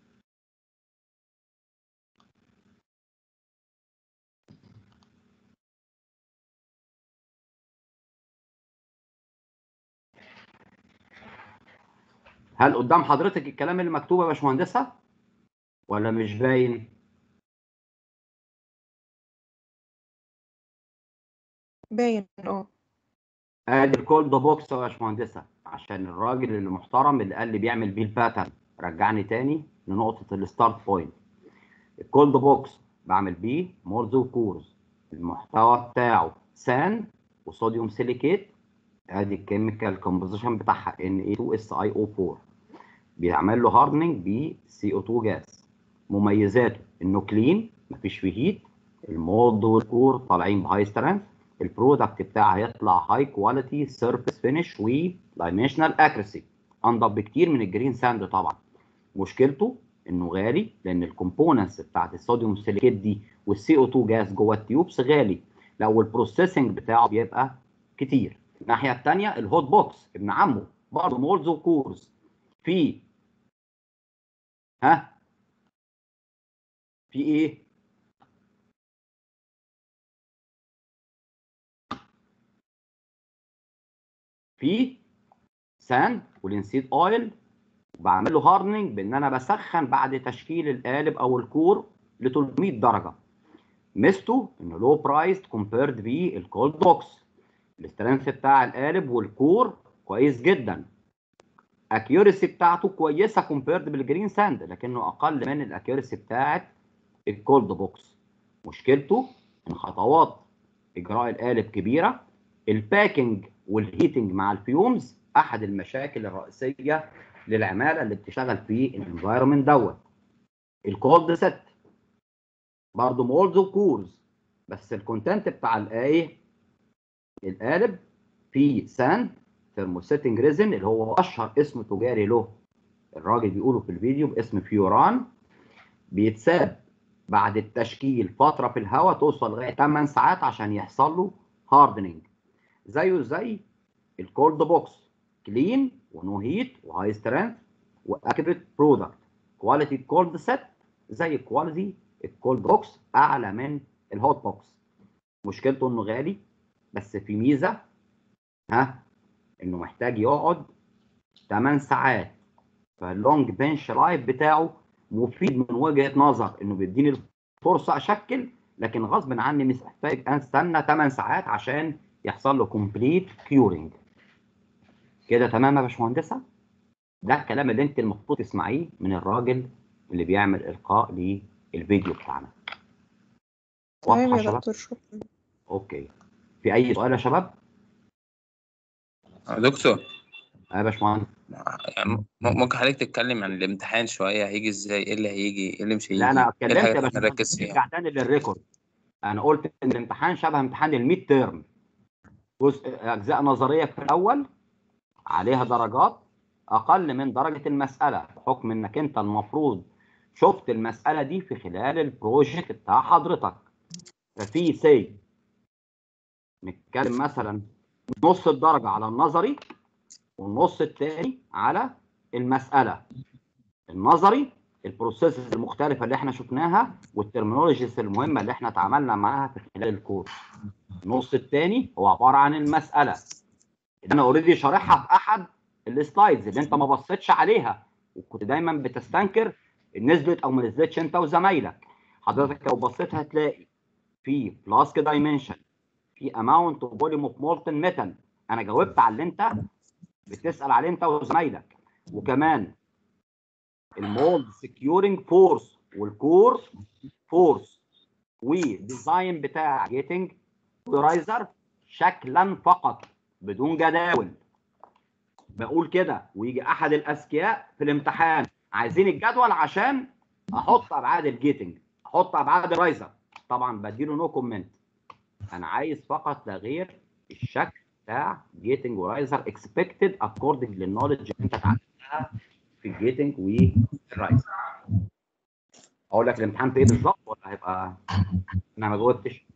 هل قدام حضرتك الكلام اللي مكتوب يا باشمهندسه ولا مش باين باين اه ادي الكولد بوكس يا باشمهندسه عشان الراجل المحترم اللي قال لي بيعمل بيه الباترن رجعني تاني لنقطه الستارت بوينت الكولد بوكس بعمل بيه مورز وكورز المحتوى بتاعه سان وصوديوم سيليكيت ادي الكيميكال كومبوزيشن بتاعها Na2SiO4 بيعمل له هاردنينج ب CO2 جاز مميزاته انه كلين مفيش فيه هيت المولد والكور طالعين بهاي سترينث البرودكت بتاعها هيطلع هاي كواليتي سيرفيس فينش ودايمنشنال اكريسي انضف بكتير من الجرين ساند طبعا مشكلته انه غالي لان الكومبوننتس بتاعت الصوديوم سيليكيت دي والسي او 2 جاز جوه التيوبس غالي لو البروسيسنج بتاعه بيبقى كتير الناحيه الثانيه الهوت بوكس ابن عمه برضه مولز وكورز في ها في ايه في ساند ولينسيد اويل وبعمل له هارنينج بان انا بسخن بعد تشكيل القالب او الكور ل 300 درجه ميزته انه لو برايس كومبيرد بالكولد بوكس الاسترنث بتاع القالب والكور كويس جدا اكيورسي بتاعته كويسه كومبيرد بالجرين ساند لكنه اقل من الاكيورسي بتاعت الكولد بوكس مشكلته ان خطوات اجراء القالب كبيره الباكينج والهيتنج مع الفيومز احد المشاكل الرئيسيه للعماله اللي بتشتغل في الانفايرمنت دوت الكولد ست برضه مولز وكورز بس الكونتنت بتاع الايه القالب فيه ساند ثيرموسيتنج ريزن اللي هو اشهر اسم تجاري له الراجل بيقوله في الفيديو باسم فيوران بيتساب بعد التشكيل فتره في الهواء توصل لغايه 8 ساعات عشان يحصل له هاردنينج زيه زي الكولد بوكس كلين ونو هيت وهاي سترينث واكيوريت برودكت كواليتي الكولد سيت زي كواليتي الكولد بوكس اعلى من الهوت بوكس مشكلته انه غالي بس في ميزه ها انه محتاج يقعد 8 ساعات فاللونج بنش لايف بتاعه مفيد من وجهه نظر انه بيديني الفرصه اشكل لكن غصب عني مش محتاج استنى 8 ساعات عشان يحصل له كومبليت كيورنج كده تمام يا باشمهندسه ده الكلام اللي انت المفروض تسمعيه من الراجل اللي بيعمل القاء للفيديو بتاعنا واضحه تمام يا يا شباب دكتور شكرا اوكي في اي سؤال يا شباب آه، دكتور يا باشمهندس يعني م- ممكن حضرتك تتكلم عن الامتحان شوية هيجي ازاي ايه اللي هيجي ايه اللي مش هيجي لا انا ايه اتكلمت يا الحاجات اللي باشمهندس نركز فيها نرجع تاني للريكورد انا قلت ان الامتحان شبه امتحان الميد تيرم جزء اجزاء نظريه في الاول عليها درجات اقل من درجه المساله بحكم انك انت المفروض شفت المساله دي في خلال البروجكت بتاع حضرتك ففي سي نتكلم مثلا نص الدرجه على النظري والنص التاني على المساله النظري البروسيسز المختلفه اللي احنا شفناها والترمينولوجيز المهمه اللي احنا اتعاملنا معاها في خلال الكورس النص الثاني هو عباره عن المساله اللي انا اوريدي شارحها في احد السلايدز اللي انت ما بصيتش عليها وكنت دايما بتستنكر نزلت او ما نزلتش انت وزمايلك حضرتك لو بصيت هتلاقي في فلاسك دايمنشن في اماونت اوف فوليوم اوف مولتن ميتال انا جاوبت على اللي انت بتسال عليه انت وزمايلك وكمان المولد سكيورنج فورس والكور فورس وديزاين بتاع جيتنج رايزر شكلا فقط بدون جداول بقول كده ويجي احد الاذكياء في الامتحان عايزين الجدول عشان احط ابعاد الجيتنج احط ابعاد الرايزر طبعا بديله نو كومنت انا عايز فقط لا غير الشكل بتاع جيتنج ورايزر اكسبكتد اكوردنج للنولج اللي انت اتعلمتها في الجيتنج والرايزر اقول لك الامتحان في ايه بالظبط ولا هيبقى انا ما جاوبتش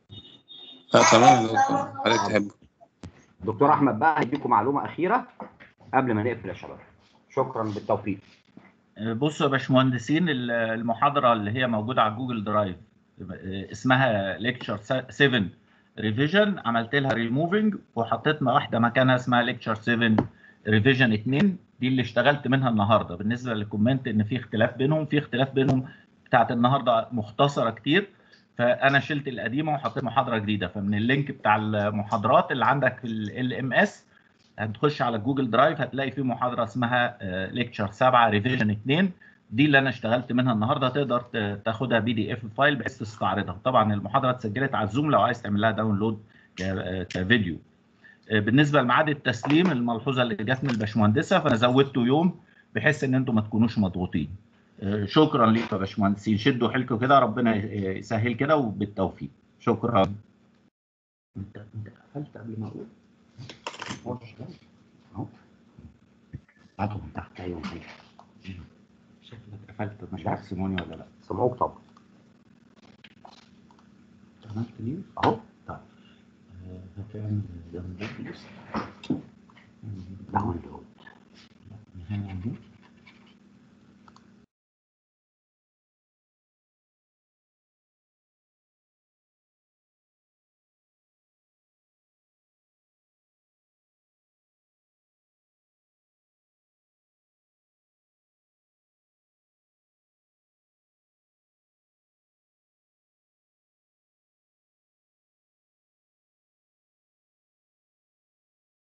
لا تمام يا دكتور حضرتك تحب دكتور احمد بقى هيديكم معلومه اخيره قبل ما نقفل يا شباب شكرا بالتوفيق بصوا يا باشمهندسين ال- المحاضرة اللي هي موجودة على جوجل درايف اسمها ليكتشر 7 ريفيجن عملت لها ريموفنج وحطيت واحدة مكانها اسمها ليكتشر 7 ريفيجن 2 دي اللي اشتغلت منها النهارده بالنسبة للكومنت ان في اختلاف بينهم في اختلاف بينهم بتاعت النهارده مختصرة كتير فانا شلت القديمة وحطيت محاضرة جديدة فمن اللينك بتاع المحاضرات اللي عندك في ال ام اس هتخش على جوجل درايف هتلاقي في محاضره اسمها ليكتشر 7 ريفيجن 2 دي اللي انا اشتغلت منها النهارده تقدر ت- تاخدها بي دي اف فايل بحيث تستعرضها طبعا المحاضره اتسجلت على الزوم لو عايز تعمل لها داونلود ك- آه، كفيديو آه، بالنسبه لميعاد التسليم الملحوظه اللي جت من الباشمهندسه فانا زودته يوم بحيث ان انتم ما تكونوش مضغوطين آه، شكرا ليكم يا باشمهندسين شدوا حيلكم كده ربنا ي- يسهل كده وبالتوفيق شكرا انت انت قفلت قبل ما اقول خش بقى. اهو هاتوا من تحت ايوه شكلك قفلت مش عارف سيموني ولا لا سمعوك طبعا عملت ليه؟ اهو طيب آه، هتعمل داونلود داونلود